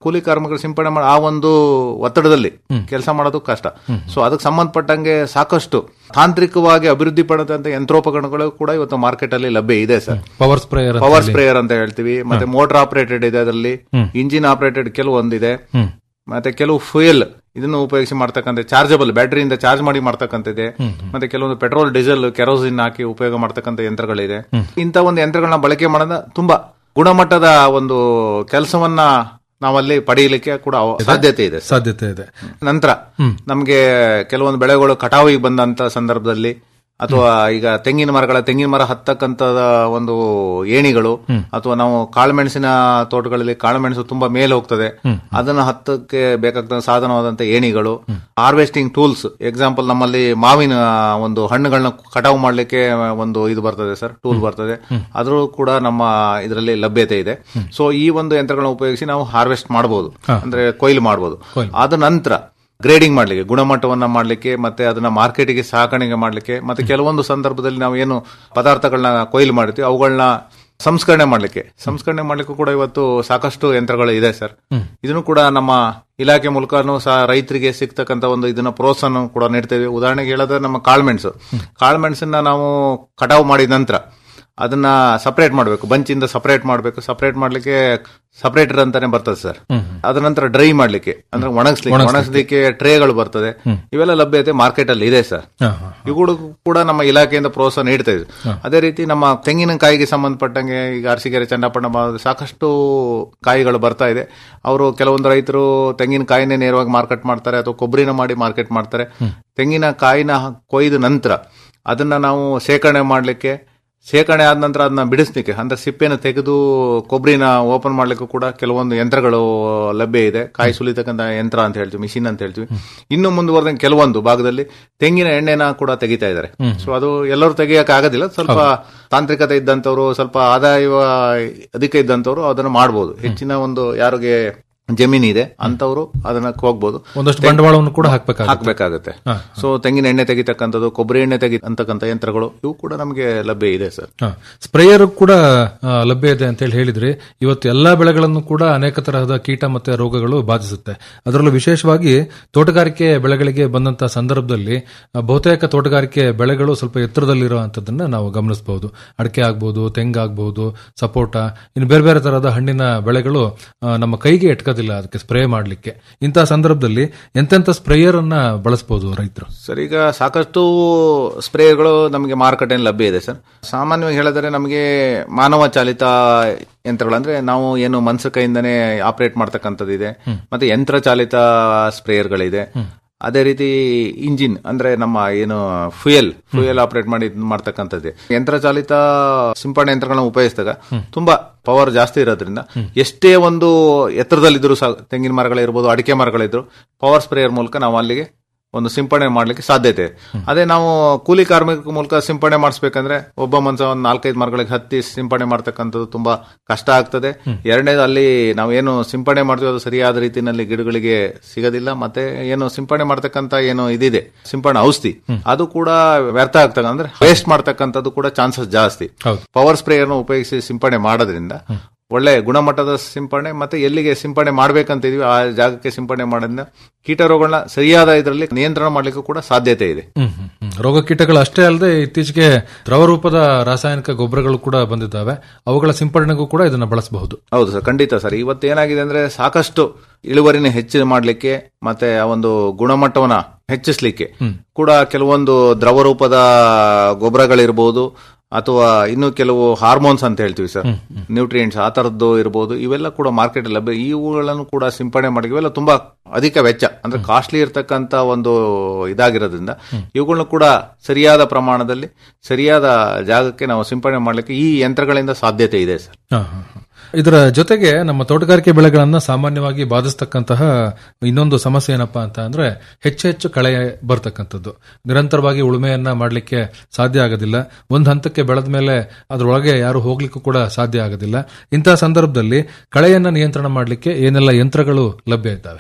[SPEAKER 11] ಕೂಲಿ ಕಾರ್ಮಿಕರು ಸಿಂಪಡಣೆ ಮಾಡಿ ಆ ಒಂದು ಒತ್ತಡದಲ್ಲಿ ಕೆಲಸ ಮಾಡೋದು ಕಷ್ಟ ಸೊ ಅದಕ್ಕೆ ಸಂಬಂಧಪಟ್ಟಂಗೆ ಸಾಕಷ್ಟು ತಾಂತ್ರಿಕವಾಗಿ ಅಭಿವೃದ್ಧಿ ಪಡೆದಂತ ಯಂತ್ರೋಪಕರಣಗಳು ಕೂಡ ಇವತ್ತು ಮಾರ್ಕೆಟ್ ಅಲ್ಲಿ ಲಭ್ಯ ಇದೆ sir
[SPEAKER 10] power sprayer
[SPEAKER 11] power sprayer ಅಂತ ಹೇಳ್ತೀವಿ ಮತ್ತೆ ಮೋಟರ್ ಆಪರೇಟೆಡ್ ಇದೆ ಅದರಲ್ಲಿ ಇಂಜಿನ್ ಆಪರೇಟೆಡ್ ಕೆಲವೊಂದಿದೆ ಮತ್ತೆ ಕೆಲವು ಫ್ಯೂಯಲ್ ಇದನ್ನು ಉಪಯೋಗಿಸಿ ಮಾಡ್ತಕ್ಕಂಥ ಚಾರ್ಜಬಲ್ ಬ್ಯಾಟರಿಯಿಂದ ಚಾರ್ಜ್ ಮಾಡಿ ಮಾಡ್ತಕ್ಕಂಥದ್ದೆ ಮತ್ತೆ ಕೆಲವೊಂದು ಪೆಟ್ರೋಲ್ ಡೀಸೆಲ್ ಕೆರೋಸಿನ್ ಹಾಕಿ ಉಪಯೋಗ ಮಾಡ್ತಕ್ಕಂಥ ಯಂತ್ರಗಳಿದೆ ಇಂಥ ಒಂದು ಯಂತ್ರಗಳನ್ನ ಬಳಕೆ ಮಾಡೋದ ತುಂಬಾ ಗುಣಮಟ್ಟದ ಒಂದು ಕೆಲಸವನ್ನ ನಾವಲ್ಲಿ ಪಡೆಯಲಿಕ್ಕೆ ಕೂಡ ಅವ- ಸಾಧ್ಯತೆ ಇದೆ
[SPEAKER 10] ಸಾಧ್ಯತೆ ಇದೆ
[SPEAKER 11] ನಂತರ ನಮಗೆ ಕೆಲವೊಂದು ಬೆಳೆಗಳು ಕಟಾವಿಗೆ ಬಂದಂತ ಸಂದರ್ಭದಲ್ಲಿ ಅಥವಾ ಈಗ ತೆಂಗಿನ ಮರಗಳ ತೆಂಗಿನ ಮರ ಹತ್ತಕ್ಕಂತ ಒಂದು ಏಣಿಗಳು ಅಥವಾ ನಾವು ಕಾಳುಮೆಣಸಿನ ತೋಟಗಳಲ್ಲಿ ಕಾಳುಮೆಣಸು ತುಂಬಾ ಮೇಲೆ ಹೋಗ್ತದೆ ಅದನ್ನ ಹತ್ತಕ್ಕೆ ಬೇಕಾದ ಸಾಧನವಾದಂತ ಏಣಿಗಳು ಹಾರ್ವೆಸ್ಟಿಂಗ್ ಟೂಲ್ಸ್ ಎಕ್ಸಾಂಪಲ್ ನಮ್ಮಲ್ಲಿ ಮಾವಿನ ಒಂದು ಹಣ್ಣುಗಳನ್ನ ಕಟಾವು ಮಾಡ್ಲಿಕ್ಕೆ ಒಂದು ಇದು ಬರ್ತದೆ ಸರ್ ಟೂಲ್ ಬರ್ತದೆ ಅದ್ರೂ ಕೂಡ ನಮ್ಮ ಇದರಲ್ಲಿ ಲಭ್ಯತೆ ಇದೆ ಸೊ ಈ ಒಂದು ಯಂತ್ರಗಳನ್ನ ಉಪಯೋಗಿಸಿ ನಾವು ಹಾರ್ವೆಸ್ಟ್ ಮಾಡಬಹುದು ಅಂದ್ರೆ ಕೊಯ್ಲು ಮಾಡಬಹುದು ಆದ ನಂತರ ಗ್ರೇಡಿಂಗ್ ಮಾಡ್ಲಿಕ್ಕೆ ಗುಣಮಟ್ಟವನ್ನ ಮಾಡ್ಲಿಕ್ಕೆ ಮತ್ತೆ ಅದನ್ನ ಮಾರ್ಕೆಟಿಗೆ ಸಾಗಣೆ ಮಾಡ್ಲಿಕ್ಕೆ ಮತ್ತೆ ಕೆಲವೊಂದು ಸಂದರ್ಭದಲ್ಲಿ ನಾವು ಏನು ಪದಾರ್ಥಗಳನ್ನ ಕೊಯ್ಲು ಮಾಡ್ತೀವಿ ಅವುಗಳನ್ನ ಸಂಸ್ಕರಣೆ ಮಾಡ್ಲಿಕ್ಕೆ ಸಂಸ್ಕರಣೆ ಮಾಡ್ಲಿಕ್ಕೂ ಕೂಡ ಇವತ್ತು ಸಾಕಷ್ಟು ಯಂತ್ರಗಳು ಇದೆ ಸರ್ ಇದನ್ನು ಕೂಡ ನಮ್ಮ ಇಲಾಖೆ ಮೂಲಕನೂ ಸಹ ರೈತರಿಗೆ ಸಿಗ್ತಕ್ಕಂತ ಒಂದು ಇದನ್ನ ಪ್ರೋತ್ಸಾಹ ಕೂಡ ನೀಡ್ತೇವೆ ಉದಾಹರಣೆಗೆ ಹೇಳೋದ್ರೆ ನಮ್ಮ ಕಾಳುಮೆಣಸು ಕಾಳುಮೆಣಸನ್ನ ನಾವು ಕಟಾವು ಮಾಡಿದ ನಂತರ ಅದನ್ನ ಸಪರೇಟ್ ಮಾಡಬೇಕು ಬಂಚಿಂದ ಸಪರೇಟ್ ಮಾಡಬೇಕು ಸಪರೇಟ್ ಮಾಡ್ಲಿಕ್ಕೆ ಸಪರೇಟರ್ ಅಂತಾನೆ ಬರ್ತದೆ ಸರ್ ಅದ ನಂತರ ಡ್ರೈ ಮಾಡ್ಲಿಕ್ಕೆ ಅಂದ್ರೆ ಒಣಗಿಸ್ಲಿಕ್ಕೆ ಒಣಗಿಸ್ಲಿಕ್ಕೆ ಟ್ರೇಗಳು ಬರ್ತದೆ ಇವೆಲ್ಲ ಲಭ್ಯತೆ ಮಾರ್ಕೆಟ್ ಅಲ್ಲಿ ಇದೆ ಸರ್ ಇವುಗಳು ಕೂಡ ನಮ್ಮ ಇಲಾಖೆಯಿಂದ ಪ್ರೋತ್ಸಾಹ ನೀಡ್ತಾ ಇದೆ ಅದೇ ರೀತಿ ನಮ್ಮ ತೆಂಗಿನಕಾಯಿಗೆ ಸಂಬಂಧಪಟ್ಟಂಗೆ ಈಗ ಅರಸಿಕೆರೆ ಚನ್ನಪಟ್ಟಣ ಭಾಗದಲ್ಲಿ ಸಾಕಷ್ಟು ಕಾಯಿಗಳು ಬರ್ತಾ ಇದೆ ಅವರು ಕೆಲವೊಂದು ರೈತರು ತೆಂಗಿನಕಾಯಿನೇ ನೇರವಾಗಿ ಮಾರ್ಕೆಟ್ ಮಾಡ್ತಾರೆ ಅಥವಾ ಕೊಬ್ಬರಿನ ಮಾಡಿ ಮಾರ್ಕೆಟ್ ಮಾಡ್ತಾರೆ ತೆಂಗಿನ ಕಾಯಿನ ಕೊಯ್ದ ನಂತರ ಅದನ್ನ ನಾವು ಶೇಖರಣೆ ಮಾಡ್ಲಿಕ್ಕೆ ಶೇಖರಣೆ ಆದ ನಂತರ ಅದನ್ನ ಬಿಡಿಸ್ಲಿಕ್ಕೆ ಅಂದ್ರೆ ಸಿಪ್ಪೆನ ತೆಗೆದು ಕೊಬ್ಬರಿನ ಓಪನ್ ಮಾಡ್ಲಿಕ್ಕೂ ಕೂಡ ಕೆಲವೊಂದು ಯಂತ್ರಗಳು ಲಭ್ಯ ಇದೆ ಕಾಯಿ ಸುಲಿತಕ್ಕಂತ ಯಂತ್ರ ಅಂತ ಹೇಳ್ತೀವಿ ಮಿಷಿನ್ ಅಂತ ಹೇಳ್ತೀವಿ ಇನ್ನು ಮುಂದುವರೆದ ಕೆಲವೊಂದು ಭಾಗದಲ್ಲಿ ತೆಂಗಿನ ಎಣ್ಣೆನ ಕೂಡ ತೆಗಿತಾ ಇದ್ದಾರೆ ಸೊ ಅದು ಎಲ್ಲರೂ ತೆಗಿಯಕ್ಕೆ ಆಗೋದಿಲ್ಲ ಸ್ವಲ್ಪ ತಾಂತ್ರಿಕತೆ ಇದ್ದಂತವ್ರು ಸ್ವಲ್ಪ ಆದಾಯ ಅಧಿಕ ಇದ್ದಂತವ್ರು ಅದನ್ನು ಮಾಡಬಹುದು ಹೆಚ್ಚಿನ ಒಂದು ಯಾರಿಗೆ ಜಮೀನ್ ಇದೆ ಅಂತವರು ಅದನ್ನ ಹೋಗ್ಬೋದು
[SPEAKER 10] ಒಂದಷ್ಟು ಬಂಡವಾಳವನ್ನು ಕೂಡ ಹಾಕ್ಬೇಕಾಗುತ್ತೆ
[SPEAKER 11] ಹಾಕ್ಬೇಕಾಗುತ್ತೆ ಸೊ ತೆಂಗಿನ ಎಣ್ಣೆ ತೆಗಿತಕ್ಕಂಥದ್ದು ಕೊಬ್ಬರಿ ಎಣ್ಣೆ ತೆಗಿ ಅಂತಕ್ಕಂಥ ಯಂತ್ರಗಳು ಇವು ಕೂಡ ನಮಗೆ ಲಭ್ಯ ಇದೆ ಸರ್
[SPEAKER 10] ಸ್ಪ್ರೇಯರ್ ಕೂಡ ಆ, ಲಭ್ಯ ಇದೆ ಅಂತ ಹೇಳಿ ಹೇಳಿದ್ರಿ ಇವತ್ತು ಎಲ್ಲಾ ಬೆಳೆಗಳನ್ನು ಕೂಡ ಅನೇಕ ತರಹದ ಕೀಟ ಮತ್ತೆ ರೋಗಗಳು ಬಾಧಿಸುತ್ತೆ ಅದರಲ್ಲೂ ವಿಶೇಷವಾಗಿ ತೋಟಗಾರಿಕೆ ಬೆಳೆಗಳಿಗೆ ಬಂದಂತಹ ಸಂದರ್ಭದಲ್ಲಿ ಆ, ಬಹುತೇಕ ತೋಟಗಾರಿಕೆ ಬೆಳೆಗಳು ಸ್ವಲ್ಪ ಎತ್ತರದಲ್ಲಿರುವಂತದನ್ನ ನಾವು ಗಮನಿಸಬಹುದು ಅಡಿಕೆ ಆಗ್ಬಹುದು ತೆಂಗು ಆಗ್ಬಹುದು ಸಪೋಟ ಇನ್ನು ಬೇರೆ ಬೇರೆ ತರಹದ ಹಣ್ಣಿನ ಬೆಳೆಗಳು ಆ, ನಮ್ಮ ಕೈಗೆ ಎಟ್ಕೋದಿಲ್ಲ ಅದಕ್ಕೆ ಸ್ಪ್ರೇ ಮಾಡ್ಲಿಕ್ಕೆ ಇಂತಹ ಸಂದರ್ಭದಲ್ಲಿ ಎಂತೆಂತ ಸ್ಪ್ರೇಯರ್ ಅನ್ನ ಬಳಸಬಹುದು ರೈತರು
[SPEAKER 11] ಸರ್ ಈಗ ಸಾಕಷ್ಟು ಸ್ಪ್ರೇಗಳು ನಮಗೆ ಮಾರುಕಟ್ಟೆಯಲ್ಲಿ ಲಭ್ಯ ಇದೆ ಸರ್ ಸಾಮಾನ್ಯವಾಗಿ ಹೇಳಿದ್ರೆ ನಮಗೆ ಮಾನವ ಚಾಲಿತ ಯಂತ್ರಗಳು ಅಂದ್ರೆ ನಾವು ಏನು ಮನ್ಸ ಕೈಯಿಂದನೇ ಆಪರೇಟ್ ಮಾಡ್ತಕ್ಕಂಥದ್ದು ಇದೆ ಮತ್ತೆ ಯಂತ್ರ ಚಾಲಿತ ಸ್ಪ್ರೇಯರ್ಗಳಿದೆ ಅದೇ ರೀತಿ ಇಂಜಿನ್ ಅಂದ್ರೆ ನಮ್ಮ ಏನು ಫ್ಯೂಯಲ್ ಫ್ಯೂಯಲ್ ಆಪರೇಟ್ ಮಾಡಿ ಇದ್ ಮಾಡ್ತಕ್ಕಂಥದ್ದೇ ಯಂತ್ರ ಚಾಲಿತ ಸಿಂಪಡಣೆ ಯಂತ್ರಗಳನ್ನ ಉಪಯೋಗಿಸಿದಾಗ ತುಂಬಾ ಪವರ್ ಜಾಸ್ತಿ ಇರೋದ್ರಿಂದ ಎಷ್ಟೇ ಒಂದು ಎತ್ತರದಲ್ಲಿದ್ರು ಸಹ ತೆಂಗಿನ ಮರಗಳಿರ್ಬೋದು ಅಡಿಕೆ ಮರಗಳಿದ್ರು ಪವರ್ ಸ್ಪ್ರೇಯರ್ ಮೂಲಕ ನಾವು ಅಲ್ಲಿಗೆ ಒಂದು ಸಿಂಪಡಣೆ ಮಾಡ್ಲಿಕ್ಕೆ ಸಾಧ್ಯತೆ ಇದೆ. ಅದೇ ನಾವು ಕೂಲಿ ಕಾರ್ಮಿಕ ಮೂಲಕ ಸಿಂಪಡಣೆ ಮಾಡಿಸ್ಬೇಕಂದ್ರೆ ಒಬ್ಬ ಮನುಷ್ಯ ಒಂದು ನಾಲ್ಕೈದು ಮರಗಳಿಗೆ ಹತ್ತಿ ಸಿಂಪಡಣೆ ಮಾಡ್ತಕ್ಕಂಥದ್ದು ತುಂಬಾ ಕಷ್ಟ ಆಗ್ತದೆ ಎರಡನೇದು ಅಲ್ಲಿ ನಾವೇನು ಸಿಂಪಡಣೆ ಮಾಡ್ತೀವಿ ಅದು ಸರಿಯಾದ ರೀತಿಯಲ್ಲಿ ಗಿಡಗಳಿಗೆ ಸಿಗೋದಿಲ್ಲ ಮತ್ತೆ ಏನು ಸಿಂಪಡಣೆ ಮಾಡ್ತಕ್ಕಂಥ ಏನು ಇದಿದೆ ಸಿಂಪಡಣೆ ಔಷಧಿ ಅದು ಕೂಡ ವ್ಯರ್ಥ ಆಗ್ತದೆ ಅಂದ್ರೆ ವೇಸ್ಟ್ ಮಾಡ್ತಕ್ಕಂಥದ್ದು ಕೂಡ ಚಾನ್ಸಸ್ ಜಾಸ್ತಿ ಪವರ್ ಸ್ಪ್ರೇಯರ್ನ ಉಪಯೋಗಿಸಿ ಸಿಂಪಡಣೆ ಮಾಡೋದ್ರಿಂದ ಒಳ್ಳೆ ಗುಣಮಟ್ಟದ ಸಿಂಪಡಣೆ ಮತ್ತೆ ಎಲ್ಲಿಗೆ ಸಿಂಪಡಣೆ ಮಾಡ್ಬೇಕಂತ ಇದೀವಿ ಆ ಜಾಗಕ್ಕೆ ಸಿಂಪಡಣೆ ಮಾಡೋದ್ರಿಂದ ಕೀಟರೋಗಗಳನ್ನ ಸರಿಯಾದ ಇದರಲ್ಲಿ ನಿಯಂತ್ರಣ ಮಾಡ್ಲಿಕ್ಕೂ ಕೂಡ ಸಾಧ್ಯತೆ ಇದೆ
[SPEAKER 10] ಹ್ಮ್, ಹ್ಮ್, ಹ್ಮ್. ರೋಗ ಕೀಟಗಳು ಅಷ್ಟೇ ಅಲ್ಲದೆ ಇತ್ತೀಚೆಗೆ ದ್ರವ ರೂಪದ ರಾಸಾಯನಿಕ ಗೊಬ್ಬರಗಳು ಕೂಡ ಬಂದಿದ್ದಾವೆ ಅವುಗಳ ಸಿಂಪಡಣೆಗೂ ಕೂಡ ಇದನ್ನ ಬಳಸಬಹುದು
[SPEAKER 11] ಹೌದು ಸರ್ ಖಂಡಿತ ಸರ್ ಇವತ್ತು ಏನಾಗಿದೆ ಅಂದ್ರೆ ಸಾಕಷ್ಟು ಇಳುವರಿನ ಹೆಚ್ಚು ಮಾಡ್ಲಿಕ್ಕೆ ಮತ್ತೆ ಆ ಒಂದು ಗುಣಮಟ್ಟವನ್ನ ಹೆಚ್ಚಿಸ್ಲಿಕ್ಕೆ ಕೂಡ ಕೆಲವೊಂದು ದ್ರವ ರೂಪದ ಗೊಬ್ಬರಗಳಿರ್ಬೋದು ಅಥವಾ ಇನ್ನು ಕೆಲವು ಹಾರ್ಮೋನ್ಸ್ ಅಂತ ಹೇಳ್ತೀವಿ ಸರ್ ನ್ಯೂಟ್ರಿಯೆಂಟ್ಸ್ ಆ ತರದ್ದು ಇರಬಹುದು ಇವೆಲ್ಲ ಕೂಡ ಮಾರ್ಕೆಟ್ ಲಭ್ಯ ಇವುಗಳನ್ನು ಕೂಡ ಸಿಂಪಡಣೆ ಮಾಡಿ ಇವೆಲ್ಲ ತುಂಬಾ ಅಧಿಕ ವೆಚ್ಚ ಅಂದ್ರೆ ಕಾಸ್ಟ್ಲಿ ಇರತಕ್ಕಂತ ಒಂದು ಇದಾಗಿರೋದ್ರಿಂದ ಇವುಗಳನ್ನು ಕೂಡ ಸರಿಯಾದ ಪ್ರಮಾಣದಲ್ಲಿ ಸರಿಯಾದ ಜಾಗಕ್ಕೆ ನಾವು ಸಿಂಪಡಣೆ ಮಾಡ್ಲಿಕ್ಕೆ ಈ ಯಂತ್ರಗಳಿಂದ ಸಾಧ್ಯತೆ ಇದೆ ಸರ್
[SPEAKER 10] ಹ, ಹ, ಹ. ಇದರ ಜೊತೆಗೆ ನಮ್ಮ ತೋಟಗಾರಿಕೆ ಬೆಳೆಗಳನ್ನ ಸಾಮಾನ್ಯವಾಗಿ ಬಾಧಿಸ್ತಕ್ಕಂತಹ ಇನ್ನೊಂದು ಸಮಸ್ಯೆ ಏನಪ್ಪಾ ಅಂತ ಅಂದ್ರೆ ಹೆಚ್ಚು ಹೆಚ್ಚು ಕಳೆ ಬರ್ತಕ್ಕಂಥದ್ದು ನಿರಂತರವಾಗಿ ಉಳುಮೆಯನ್ನ ಮಾಡಲಿಕ್ಕೆ ಸಾಧ್ಯ ಆಗೋದಿಲ್ಲ ಒಂದು ಹಂತಕ್ಕೆ ಬೆಳೆದ ಮೇಲೆ ಅದರೊಳಗೆ ಯಾರು ಹೋಗ್ಲಿಕ್ಕೂ ಕೂಡ ಸಾಧ್ಯ ಆಗೋದಿಲ್ಲ ಇಂತಹ ಸಂದರ್ಭದಲ್ಲಿ ಕಳೆಯನ್ನ ನಿಯಂತ್ರಣ ಮಾಡಲಿಕ್ಕೆ ಏನೆಲ್ಲ ಯಂತ್ರಗಳು ಲಭ್ಯ ಇದ್ದಾವೆ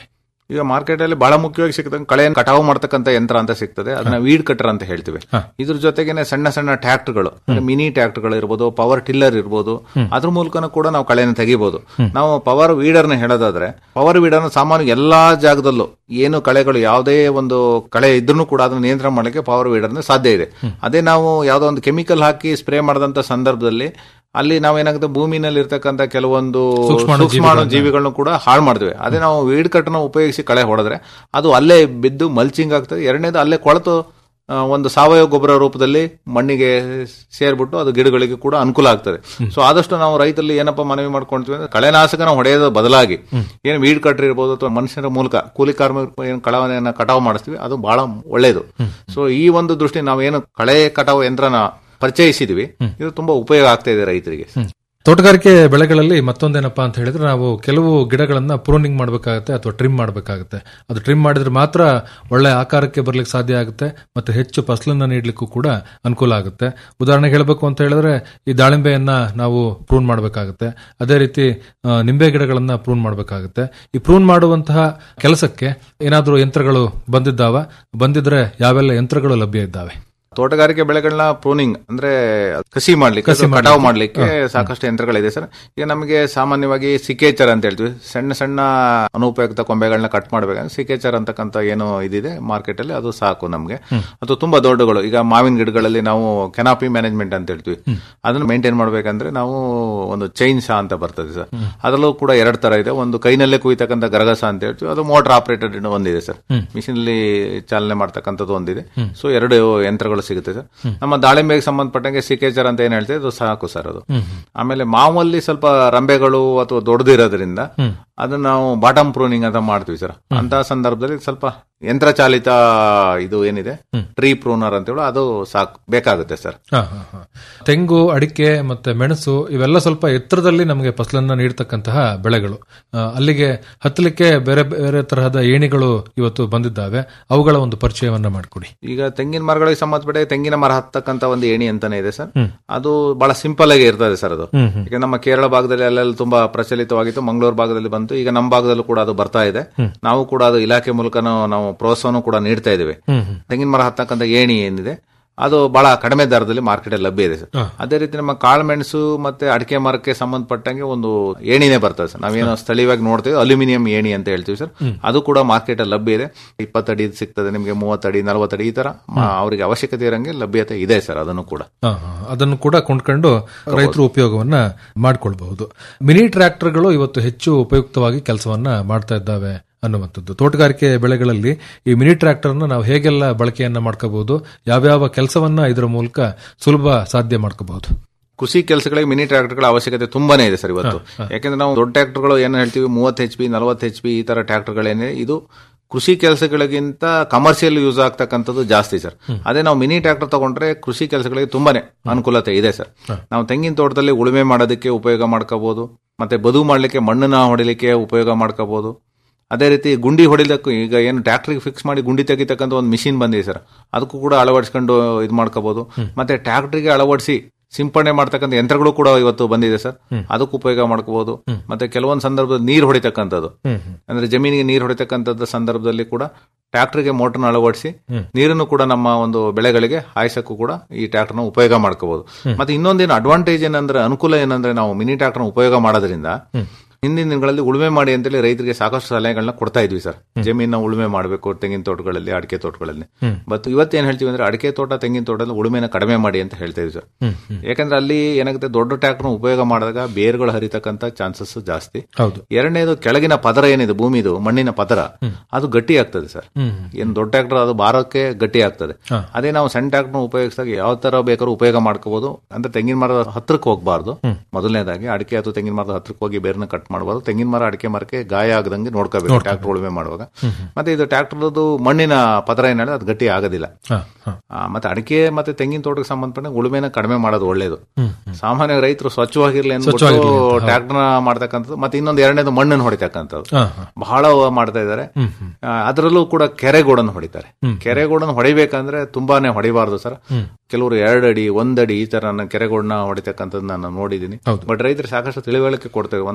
[SPEAKER 11] ಈಗ ಮಾರ್ಕೆಟ್ ಅಲ್ಲಿ ಬಹಳ ಮುಖ್ಯವಾಗಿ ಸಿಗ್ತದೆ ಕಳೆಯನ್ನು ಕಟಾವು ಮಾಡ್ತಕ್ಕಂಥ ಯಂತ್ರ ಅಂತ ಸಿಗ್ತದೆ ಅದನ್ನ ವೀಡ್ ಕಟರ್ ಅಂತ ಹೇಳ್ತೀವಿ ಇದ್ರ ಜೊತೆಗೇನೆ ಸಣ್ಣ ಸಣ್ಣ ಟ್ರ್ಯಾಕ್ಟರ್ಗಳು ಮಿನಿ ಟ್ರ್ಯಾಕ್ಟರ್ಗಳು ಇರ್ಬೋದು ಪವರ್ ಟಿಲ್ಲರ್ ಇರ್ಬೋದು ಅದ್ರ ಮೂಲಕನೂ ಕೂಡ ನಾವು ಕಳೆಯನ್ನು ತೆಗಿಬಹುದು ನಾವು ಪವರ್ ವೀಡರ್ನ ಹೇಳೋದಾದ್ರೆ ಪವರ್ ವೀಡರ್ನ ಸಾಮಾನ್ಯ ಎಲ್ಲಾ ಜಾಗದಲ್ಲೂ ಏನು ಕಳೆಗಳು ಯಾವುದೇ ಒಂದು ಕಳೆ ಇದ್ರೂ ಕೂಡ ಅದನ್ನ ನಿಯಂತ್ರಣ ಮಾಡಲಿಕ್ಕೆ ಪವರ್ ವೀಡರ್ನ ಸಾಧ್ಯ ಇದೆ ಅದೇ ನಾವು ಯಾವುದೋ ಒಂದು ಕೆಮಿಕಲ್ ಹಾಕಿ ಸ್ಪ್ರೇ ಮಾಡಿದಂತ ಸಂದರ್ಭದಲ್ಲಿ ಅಲ್ಲಿ ನಾವೇನಾಗುತ್ತೆ ಭೂಮಿನಲ್ಲಿ ಇರ್ತಕ್ಕಂಥ ಕೆಲವೊಂದು
[SPEAKER 10] ಸೂಕ್ಷ್ಮಾಣು
[SPEAKER 11] ಸೂಕ್ಷ್ಮಾಣು
[SPEAKER 10] ಜೀವಿಗಳನ್ನ-
[SPEAKER 11] ಜೀವಿಗಳನ್ನು ಕೂಡ ಹಾಳು ಮಾಡ್ತೇವೆ ಅದೇ ನಾವು ವೀಡ್ ಕಟ್ನ ಉಪಯೋಗಿಸಿ ಕಳೆ ಹೊಡೆದ್ರೆ ಅದು ಅಲ್ಲೇ ಬಿದ್ದು ಮಲ್ಚಿಂಗ್ ಆಗ್ತದೆ ಎರಡನೇದು ಅಲ್ಲೇ ಕೊಳೆತು ಆ, ಒಂದು ಸಾವಯವ ಗೊಬ್ಬರ ರೂಪದಲ್ಲಿ ಮಣ್ಣಿಗೆ ಸೇರ್ಬಿಟ್ಟು ಅದು ಗಿಡಗಳಿಗೆ ಕೂಡ ಅನುಕೂಲ ಆಗ್ತದೆ ಸೊ ಆದಷ್ಟು ನಾವು ರೈತರಲ್ಲಿ ಏನಪ್ಪ ಮನವಿ ಮಾಡ್ಕೊಂತೀವಿ ಅಂದ್ರೆ ಕಳೆನಾಶಕನ ಹೊಡೆಯೋದ ಬದಲಾಗಿ ಏನು ವೀಡ್ ಕಟ್ರಿ ಇರ್ಬೋದು ಅಥವಾ ಮನುಷ್ಯರ ಮೂಲಕ ಕೂಲಿ ಕಾರ್ಮಿಕರು ಏನು ಕಳವನ್ನ ಕಟಾವು ಮಾಡಿಸ್ತೀವಿ ಅದು ಬಹಳ ಒಳ್ಳೆಯದು ಸೊ ಈ ಒಂದು ದೃಷ್ಟಿ ನಾವೇನು ಕಳೆ ಕಟಾವು ಯಂತ್ರನ ಪರಿಚಯಿಸಿದ್ವಿ ಇದು ತುಂಬಾ ಉಪಯೋಗ ಆಗ್ತಾ ಇದೆ ರೈತರಿಗೆ
[SPEAKER 10] ತೋಟಗಾರಿಕೆ ಬೆಳೆಗಳಲ್ಲಿ ಮತ್ತೊಂದೇನಪ್ಪಾ ಅಂತ ಹೇಳಿದ್ರೆ ನಾವು ಕೆಲವು ಗಿಡಗಳನ್ನ ಪ್ರೂನಿಂಗ್ ಮಾಡಬೇಕಾಗುತ್ತೆ ಅಥವಾ ಟ್ರಿಮ್ ಮಾಡಬೇಕಾಗುತ್ತೆ ಅದು ಟ್ರಿಮ್ ಮಾಡಿದ್ರೆ ಮಾತ್ರ ಒಳ್ಳೆ ಆಕಾರಕ್ಕೆ ಬರ್ಲಿಕ್ಕೆ ಸಾಧ್ಯ ಆಗುತ್ತೆ ಮತ್ತೆ ಹೆಚ್ಚು ಫಸಲನ್ನ ನೀಡಲಿಕ್ಕೂ ಕೂಡ ಅನುಕೂಲ ಆಗುತ್ತೆ ಉದಾಹರಣೆಗೆ ಹೇಳಬೇಕು ಅಂತ ಹೇಳಿದ್ರೆ ಈ ದಾಳಿಂಬೆಯನ್ನ ನಾವು ಪ್ರೂನ್ ಮಾಡಬೇಕಾಗುತ್ತೆ ಅದೇ ರೀತಿ ಆ, ನಿಂಬೆ ಗಿಡಗಳನ್ನ ಪ್ರೂನ್ ಮಾಡಬೇಕಾಗುತ್ತೆ ಈ ಪ್ರೂನ್ ಮಾಡುವಂತಹ ಕೆಲಸಕ್ಕೆ ಏನಾದರೂ ಯಂತ್ರಗಳು ಬಂದಿದ್ದಾವ ಬಂದಿದ್ರೆ ಯಾವೆಲ್ಲ ಯಂತ್ರಗಳು ಲಭ್ಯ ಇದ್ದಾವೆ
[SPEAKER 11] ತೋಟಗಾರಿಕೆ ಬೆಳೆಗಳನ್ನ ಪ್ರೂನಿಂಗ್ ಅಂದ್ರೆ ಕಸಿ ಮಾಡ್ಲಿಕ್ಕೆ
[SPEAKER 10] ಕಸಿ
[SPEAKER 11] ಅಥವಾ ಕಟಾವು
[SPEAKER 10] ಮಾಡ್ಲಿಕ್ಕೆ.
[SPEAKER 11] ಮಾಡ್ಲಿಕ್ಕೆ ಸಾಕಷ್ಟು ಯಂತ್ರಗಳಿದೆ ಸರ್ ಈಗ ನಮಗೆ ಸಾಮಾನ್ಯವಾಗಿ ಸಿಕೇಚರ್ ಅಂತ ಹೇಳ್ತೀವಿ ಸಣ್ಣ ಸಣ್ಣ ಅನುಪಯುಕ್ತ ಕೊಂಬೆಗಳನ್ನ ಕಟ್ ಮಾಡ್ಬೇಕಂದ್ರೆ ಸಿಕೇಚರ್ ಅಂತಕ್ಕಂಥ ಏನು ಇದಿದೆ ಮಾರ್ಕೆಟ್ ಅಲ್ಲಿ ಅದು ಸಾಕು ನಮಗೆ ಅದು ತುಂಬಾ ದೊಡ್ಡಗಳು ಈಗ ಮಾವಿನ ಗಿಡಗಳಲ್ಲಿ ನಾವು ಕೆನಾಪಿ ಮ್ಯಾನೇಜ್ಮೆಂಟ್ ಅಂತ ಹೇಳ್ತೀವಿ ಅದನ್ನ ಮೇಂಟೈನ್ ಮಾಡ್ಬೇಕಂದ್ರೆ ನಾವು ಒಂದು ಚೈನ್ ಶಾ ಅಂತ ಬರ್ತದೆ ಸರ್ ಅದರಲ್ಲೂ ಕೂಡ ಎರಡು ತರ ಇದೆ ಒಂದು ಕೈನಲ್ಲೇ ಕುಯ್ತಕ್ಕಂಥ ಗರಗಸ ಅಂತ ಹೇಳ್ತೀವಿ ಅದು ಮೋಟರ್ ಆಪರೇಟೆಡ್ ಒಂದಿದೆ ಸರ್ ಮಿಷಿನ್ ಅಲ್ಲಿ ಚಾಲನೆ ಮಾಡ್ತಕ್ಕಂಥದ್ದು ಒಂದಿದೆ ಸೊ ಎರಡು ಯಂತ್ರಗಳು ಸಿಗುತ್ತೆ ಸರ್ ನಮ್ಮ ದಾಳಿಂಬೆಗೆ ಸಂಬಂಧಪಟ್ಟಂಗೆ ಸಿಕೇಚರ್ ಅಂತ ಏನ್ ಹೇಳ್ತೀವಿ ಅದು ಸಾಕು ಸರ್ ಅದು ಆಮೇಲೆ ಮಾವಲ್ಲಿ ಸ್ವಲ್ಪ ರಂಬೆಗಳು ಅಥವಾ ದೊಡ್ಡದಿರೋದ್ರಿಂದ ಅದನ್ನ ನಾವು ಬಾಟಮ್ ಪ್ರೂನಿಂಗ್ ಅಂತ ಮಾಡ್ತೀವಿ ಸರ್ ಅಂತ ಸಂದರ್ಭದಲ್ಲಿ ಸ್ವಲ್ಪ ಯಂತ್ರಚಾಲಿತ ಇದು ಏನಿದೆ ಟ್ರೀ ಪ್ರೂನರ್ ಅಂತ ಹೇಳಿ ಅದು ಸಾಕು ಬೇಕಾಗುತ್ತೆ ಸರ್
[SPEAKER 10] ಹ, ಹ, ಹ. ತೆಂಗು ಅಡಿಕೆ ಮತ್ತೆ ಮೆಣಸು ಇವೆಲ್ಲ ಸ್ವಲ್ಪ ಎತ್ತರದಲ್ಲಿ ನಮಗೆ ಫಸಲನ್ನ ನೀಡತಕ್ಕಂತಹ ಬೆಳೆಗಳು ಆ, ಅಲ್ಲಿಗೆ ಹತ್ತಲಿಕ್ಕೆ ಬೇರೆ ಬೇರೆ ತರಹದ ಏಣಿಗಳು ಇವತ್ತು ಬಂದಿದ್ದಾವೆ ಅವುಗಳ ಒಂದು ಪರಿಚಯವನ್ನ ಮಾಡಿಕೊಡಿ
[SPEAKER 11] ಈಗ ತೆಂಗಿನ ಮರಗಳಿಗೆ ಸಂಬಂಧಪಟ್ಟ ತೆಂಗಿನ ಮರ ಹತ್ತಕ್ಕಂತ ಒಂದು ಏಣಿ ಅಂತಾನೆ ಇದೆ ಸರ್ ಅದು ಬಹಳ ಸಿಂಪಲ್ ಆಗಿ ಇರ್ತದೆ ಸರ್ ಅದು ಈಗ ನಮ್ಮ ಕೇರಳ ಭಾಗದಲ್ಲಿ ಅಲ್ಲೆಲ್ಲ ತುಂಬಾ ಪ್ರಚಲಿತವಾಗಿತ್ತು ಮಂಗಳೂರು ಭಾಗದಲ್ಲಿ ಬಂತು ಈಗ ನಮ್ಮ ಭಾಗದಲ್ಲೂ ಕೂಡ ಅದು ಬರ್ತಾ ಇದೆ ನಾವು ಕೂಡ ಅದು ಇಲಾಖೆ ಮೂಲಕ ನಾವು ಪ್ರೋತ್ಸಾಹನೂ ಕೂಡ ನೀಡ್ತಾ ಇದ್ದೇವೆ ತೆಂಗಿನ ಮರ ಹತ್ತಕ್ಕಂತ ಏಣಿ ಏನಿದೆ ಅದು ಬಹಳ ಕಡಿಮೆ ದರದಲ್ಲಿ ಮಾರ್ಕೆಟ್ ಅಲ್ಲಿ ಲಭ್ಯ ಇದೆ ಸರ್ ಅದೇ ರೀತಿ ನಮ್ಮ ಕಾಳುಮೆಣಸು ಮತ್ತೆ ಅಡಿಕೆ ಮರಕ್ಕೆ ಸಂಬಂಧಪಟ್ಟಂಗೆ ಒಂದು ಏಣಿನೇ ಬರ್ತದೆ ಸರ್ ನಾವೇನೋ ಸ್ಥಳೀಯವಾಗಿ ನೋಡ್ತೇವೆ ಅಲ್ಯೂಮಿನಿಯಂ ಏಣಿ ಅಂತ ಹೇಳ್ತೀವಿ ಸರ್ ಅದು ಕೂಡ ಮಾರ್ಕೆಟ್ ಅಲ್ಲಿ ಲಭ್ಯ ಇದೆ ಇಪ್ಪತ್ತಡಿ ಸಿಗ್ತದೆ ನಿಮಗೆ ಮೂವತ್ತಡಿ ನಲವತ್ತಡಿ ಈ ತರ ಮ- ಅವರಿಗೆ ಅವಶ್ಯಕತೆ ಇರಂಗೆ ಲಭ್ಯತೆ ಇದೆ ಸರ್ ಅದನ್ನು ಕೂಡ
[SPEAKER 10] ಹ, ಹ. ಅದನ್ನು ಕೂಡ ಕೊಂಡ್ಕೊಂಡು ರೈತರು ಉಪಯೋಗವನ್ನ ಮಾಡಿಕೊಳ್ಬಹುದು ಮಿನಿ ಟ್ರ್ಯಾಕ್ಟರ್ಗಳು ಇವತ್ತು ಹೆಚ್ಚು ಉಪಯುಕ್ತವಾಗಿ ಕೆಲಸವನ್ನ ಮಾಡ್ತಾ ಇದ್ದಾವೆ ಅನ್ನುವಂಥದ್ದು ತೋಟಗಾರಿಕೆ ಬೆಳೆಗಳಲ್ಲಿ ಈ ಮಿನಿ ಟ್ರ್ಯಾಕ್ಟರ್ನ ನಾವು ಹೇಗೆಲ್ಲ ಬಳಕೆಯನ್ನ ಮಾಡ್ಕೋಬಹುದು ಯಾವ್ಯಾವ ಕೆಲಸವನ್ನ ಇದರ ಮೂಲಕ ಸುಲಭ ಸಾಧ್ಯ ಮಾಡ್ಕೋಬಹುದು
[SPEAKER 11] ಕೃಷಿ ಕೆಲಸಗಳಿಗೆ ಮಿನಿ ಟ್ರ್ಯಾಕ್ಟರ್ಗಳ ಅವಶ್ಯಕತೆ ತುಂಬಾನೇ ಇದೆ ಸರ್ ಇವತ್ತು ಯಾಕೆಂದ್ರೆ ನಾವು ದೊಡ್ಡ ಟ್ರ್ಯಾಕ್ಟರ್ಗಳು ಏನು ಹೇಳ್ತೀವಿ ಮೂವತ್ತು ಎಚ್ ಪಿ ನಲವತ್ತು ಎಚ್ ಪಿ ಈ ತರ ಟ್ರ್ಯಾಕ್ಟರ್ಗಳೇನಿದೆ ಇದು ಕೃಷಿ ಕೆಲಸಗಳಿಗಿಂತ ಕಮರ್ಷಿಯಲ್ ಯೂಸ್ ಆಗ್ತಕ್ಕಂಥದ್ದು ಜಾಸ್ತಿ ಸರ್ ಅದೇ ನಾವು ಮಿನಿ ಟ್ರ್ಯಾಕ್ಟರ್ ತಗೊಂಡ್ರೆ ಕೃಷಿ ಕೆಲಸಗಳಿಗೆ ತುಂಬಾನೇ ಅನುಕೂಲತೆ ಇದೆ ಸರ್ ನಾವು ತೆಂಗಿನ ತೋಟದಲ್ಲಿ ಉಳುಮೆ ಮಾಡೋದಕ್ಕೆ ಉಪಯೋಗ ಮಾಡ್ಕೋಬಹುದು ಮತ್ತೆ ಬದು ಮಾಡ್ಲಿಕ್ಕೆ ಮಣ್ಣನ್ನ ಹೊಡಿಲಿಕ್ಕೆ ಉಪಯೋಗ ಮಾಡ್ಕೋಬಹುದು ಅದೇ ರೀತಿ ಗುಂಡಿ ಹೊಡಿಲಿಕ್ಕೂ ಈಗ ಏನು ಟ್ರ್ಯಾಕ್ಟರ್ಗೆ ಫಿಕ್ಸ್ ಮಾಡಿ ಗುಂಡಿ ತೆಗಿತಕ್ಕಂಥ ಒಂದು ಮಿಷಿನ್ ಬಂದಿದೆ ಸರ್ ಅದಕ್ಕೂ ಕೂಡ ಅಳವಡಿಸ್ಕೊಂಡು ಇದು ಮಾಡ್ಕೋಬಹುದು ಮತ್ತೆ ಟ್ರ್ಯಾಕ್ಟರ್ಗೆ ಅಳವಡಿಸಿ ಸಿಂಪಡಣೆ ಮಾಡ್ತಕ್ಕಂಥ ಯಂತ್ರಗಳು ಕೂಡ ಇವತ್ತು ಬಂದಿದೆ ಸರ್ ಅದಕ್ಕೂ ಉಪಯೋಗ ಮಾಡ್ಕೋಬಹುದು ಮತ್ತೆ ಕೆಲವೊಂದು ಸಂದರ್ಭದಲ್ಲಿ ನೀರು ಹೊಡಿತಕ್ಕಂಥದ್ದು ಅಂದ್ರೆ ಜಮೀನಿಗೆ ನೀರು ಹೊಡಿತಕ್ಕಂಥದ್ದು ಸಂದರ್ಭದಲ್ಲಿ ಕೂಡ ಟ್ರ್ಯಾಕ್ಟರ್ಗೆ ಮೋಟರ್ನ ಅಳವಡಿಸಿ ನೀರನ್ನು ಕೂಡ ನಮ್ಮ ಒಂದು ಬೆಳೆಗಳಿಗೆ ಹಾಯಿಸಕ್ಕೂ ಕೂಡ ಈ ಟ್ರ್ಯಾಕ್ಟರ್ನ ಉಪಯೋಗ ಮಾಡ್ಕೋಬಹುದು ಮತ್ತೆ ಇನ್ನೊಂದೇನು ಅಡ್ವಾಂಟೇಜ್ ಏನಂದ್ರೆ ಅನುಕೂಲ ಏನಂದ್ರೆ ನಾವು ಮಿನಿ ಟ್ರ್ಯಾಕ್ಟರ್ನ ಉಪಯೋಗ ಮಾಡೋದ್ರಿಂದ ಹಿಂದಿನ ದಿನಗಳಲ್ಲಿ ಉಳುಮೆ ಮಾಡಿ ಅಂತೇಳಿ ರೈತರಿಗೆ ಸಾಕಷ್ಟು ಸಲಹೆಗಳನ್ನ ಕೊಡ್ತಾ ಇದ್ವಿ ಸರ್ ಜಮೀನ ಉಳುಮೆ ಮಾಡಬೇಕು ತೆಂಗಿನ ತೋಟಗಳಲ್ಲಿ ಅಡಿಕೆ ತೋಟಗಳಲ್ಲಿ ಬಟ್ ಇವತ್ತೇನ್ ಹೇಳ್ತೀವಿ ಅಂದ್ರೆ ಅಡಿಕೆ ತೋಟ ತೆಂಗಿನ ತೋಟದಲ್ಲಿ ಉಳುಮೆನ ಕಡಿಮೆ ಮಾಡಿ ಅಂತ ಹೇಳ್ತಾ ಇದ್ವಿ ಸರ್ ಯಾಕಂದ್ರೆ ಅಲ್ಲಿ ಏನಾಗುತ್ತೆ ದೊಡ್ಡ ಟ್ರ್ಯಾಕ್ಟರ್ ಉಪಯೋಗ ಮಾಡಿದಾಗ ಬೇರುಗಳು ಹರಿತಕ್ಕಂತ ಚಾನ್ಸಸ್ ಜಾಸ್ತಿ
[SPEAKER 10] ಹೌದು
[SPEAKER 11] ಎರಡನೇದು ಕೆಳಗಿನ ಪದರ ಏನಿದೆ ಭೂಮಿದು ಮಣ್ಣಿನ ಪದರ ಅದು ಗಟ್ಟಿ ಆಗ್ತದೆ ಸರ್ ಏನ್ ದೊಡ್ಡ ಟ್ರ್ಯಾಕ್ಟರ್ ಅದು ಭಾರಕ್ಕೆ ಗಟ್ಟಿ ಆಗ್ತದೆ ಅದೇ ನಾವು ಸಣ್ಣ ಟ್ರ್ಯಾಕ್ಟರ್ ಉಪಯೋಗಿಸಿದಾಗ ಯಾವ ತರ ಬೇಕಾದ್ರೂ ಉಪಯೋಗ ಮಾಡ್ಕೋಬಹುದು ಅಂದ್ರೆ ತೆಂಗಿನ ಮರದ ಹತ್ರಕ್ಕೆ ಹೋಗಬಾರ್ದು ಮೊದಲನೇದಾಗಿ ಅಡಿಕೆ ಅಥವಾ ತೆಂಗಿನ ಮರದ ಹತ್ರಕ್ಕೆ ಹೋಗಿ ಬೇರ್ನ ಕಟ್ ಮಾಡಬಾರ್ದು ತೆಂಗಿನ ಮರ ಅಡಿಕೆ ಮರಕ್ಕೆ ಗಾಯ ಆಗದಂಗೆ ನೋಡ್ಕೋಬೇಕು ಟ್ರ್ಯಾಕ್ಟರ್ ಉಳುಮೆ ಮಾಡುವಾಗ ಮತ್ತೆ ಇದು ಟ್ರ್ಯಾಕ್ಟರ್ದು ಮಣ್ಣಿನ ಪದರ ಏನ್ ಹೇಳಿದ್ರೆ ಅದು ಗಟ್ಟಿ ಆಗೋದಿಲ್ಲ
[SPEAKER 10] ಹ, ಹ.
[SPEAKER 11] ಆ, ಮತ್ತೆ ಅಡಿಕೆ ಮತ್ತೆ ತೆಂಗಿನ ತೋಟಕ್ಕೆ ಸಂಬಂಧಪಟ್ಟ ಉಳುಮೆನ ಕಡಿಮೆ ಮಾಡೋದು ಒಳ್ಳೇದು ಸಾಮಾನ್ಯ ರೈತರು ಸ್ವಚ್ಛವಾಗಿರ್ಲಿ ಅಂದ್ಬಿಟ್ಟು
[SPEAKER 10] ಸ್ವಚ್ಛವಾಗಿರ್ಲಿ ಅಂತ, ಹೌದು.
[SPEAKER 11] ಟ್ರ್ಯಾಕ್ಟರ್ನ ಮಾಡ್ತಕ್ಕಂಥದ್ದು ಮತ್ತೆ ಇನ್ನೊಂದು ಎರಡನೇದು ಮಣ್ಣನ್ನು ಹೊಡಿತಕ್ಕಂಥದ್ದು
[SPEAKER 10] ಹ, ಹ.
[SPEAKER 11] ಬಹಳ ಮಾಡ್ತಾ ಇದ್ದಾರೆ ಅದರಲ್ಲೂ ಕೂಡ ಕೆರೆಗೋಡನ್ನು ಹೊಡಿತಾರೆ ಕೆರೆಗೋಡನ್ನು ಹೊಡಿಬೇಕಂದ್ರೆ ತುಂಬಾನೇ ಹೊಡಿಬಾರ್ದು ಸರ್ ಕೆಲವರು ಎರಡು ಅಡಿ ಒಂದಡಿ ಈ ತರ ಕೆರೆಗೋಡನ್ನ ಹೊಡಿತಕ್ಕಂಥದ್ದು ನಾನು ನೋಡಿದ್ದೀನಿ
[SPEAKER 10] ಹೌದು.
[SPEAKER 11] ಬಟ್ ರೈತರು ಸಾಕಷ್ಟು ತಿಳಿವಳಿಕೆ ಕೊಡ್ತೇವೆ ಒಂದ್ ಸ್ವಲ್ಪ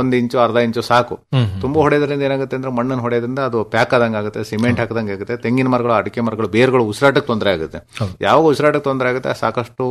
[SPEAKER 11] ಒಂದ್ ಇಂಚು ಅರ್ಧ ಇಂಚು ಸಾಕು
[SPEAKER 10] ಹ್ಮ್.
[SPEAKER 11] ತುಂಬಾ ಹೊಡೆಯೋದ್ರಿಂದ ಏನಾಗುತ್ತೆ ಅಂದ್ರೆ ಮಣ್ಣನ್ನು ಹೊಡೆಯೋದ್ರಿಂದ ಅದು ಪ್ಯಾಕ್ ಆದಂಗೆ ಆಗುತ್ತೆ ಸಿಮೆಂಟ್ ಹಾಕದಂಗೆ ಆಗುತ್ತೆ ತೆಂಗಿನ ಮರಗಳು ಅಡಿಕೆ ಮರಗಳು ಬೇರ್ಗಳು ಉಸಿರಾಟಕ್ಕೆ ತೊಂದರೆ ಆಗುತ್ತೆ ಯಾವಾಗ ಉಸಿರಾಟಕ್ಕೆ ತೊಂದರೆ ಆಗುತ್ತೆ ಸಾಕಷ್ಟು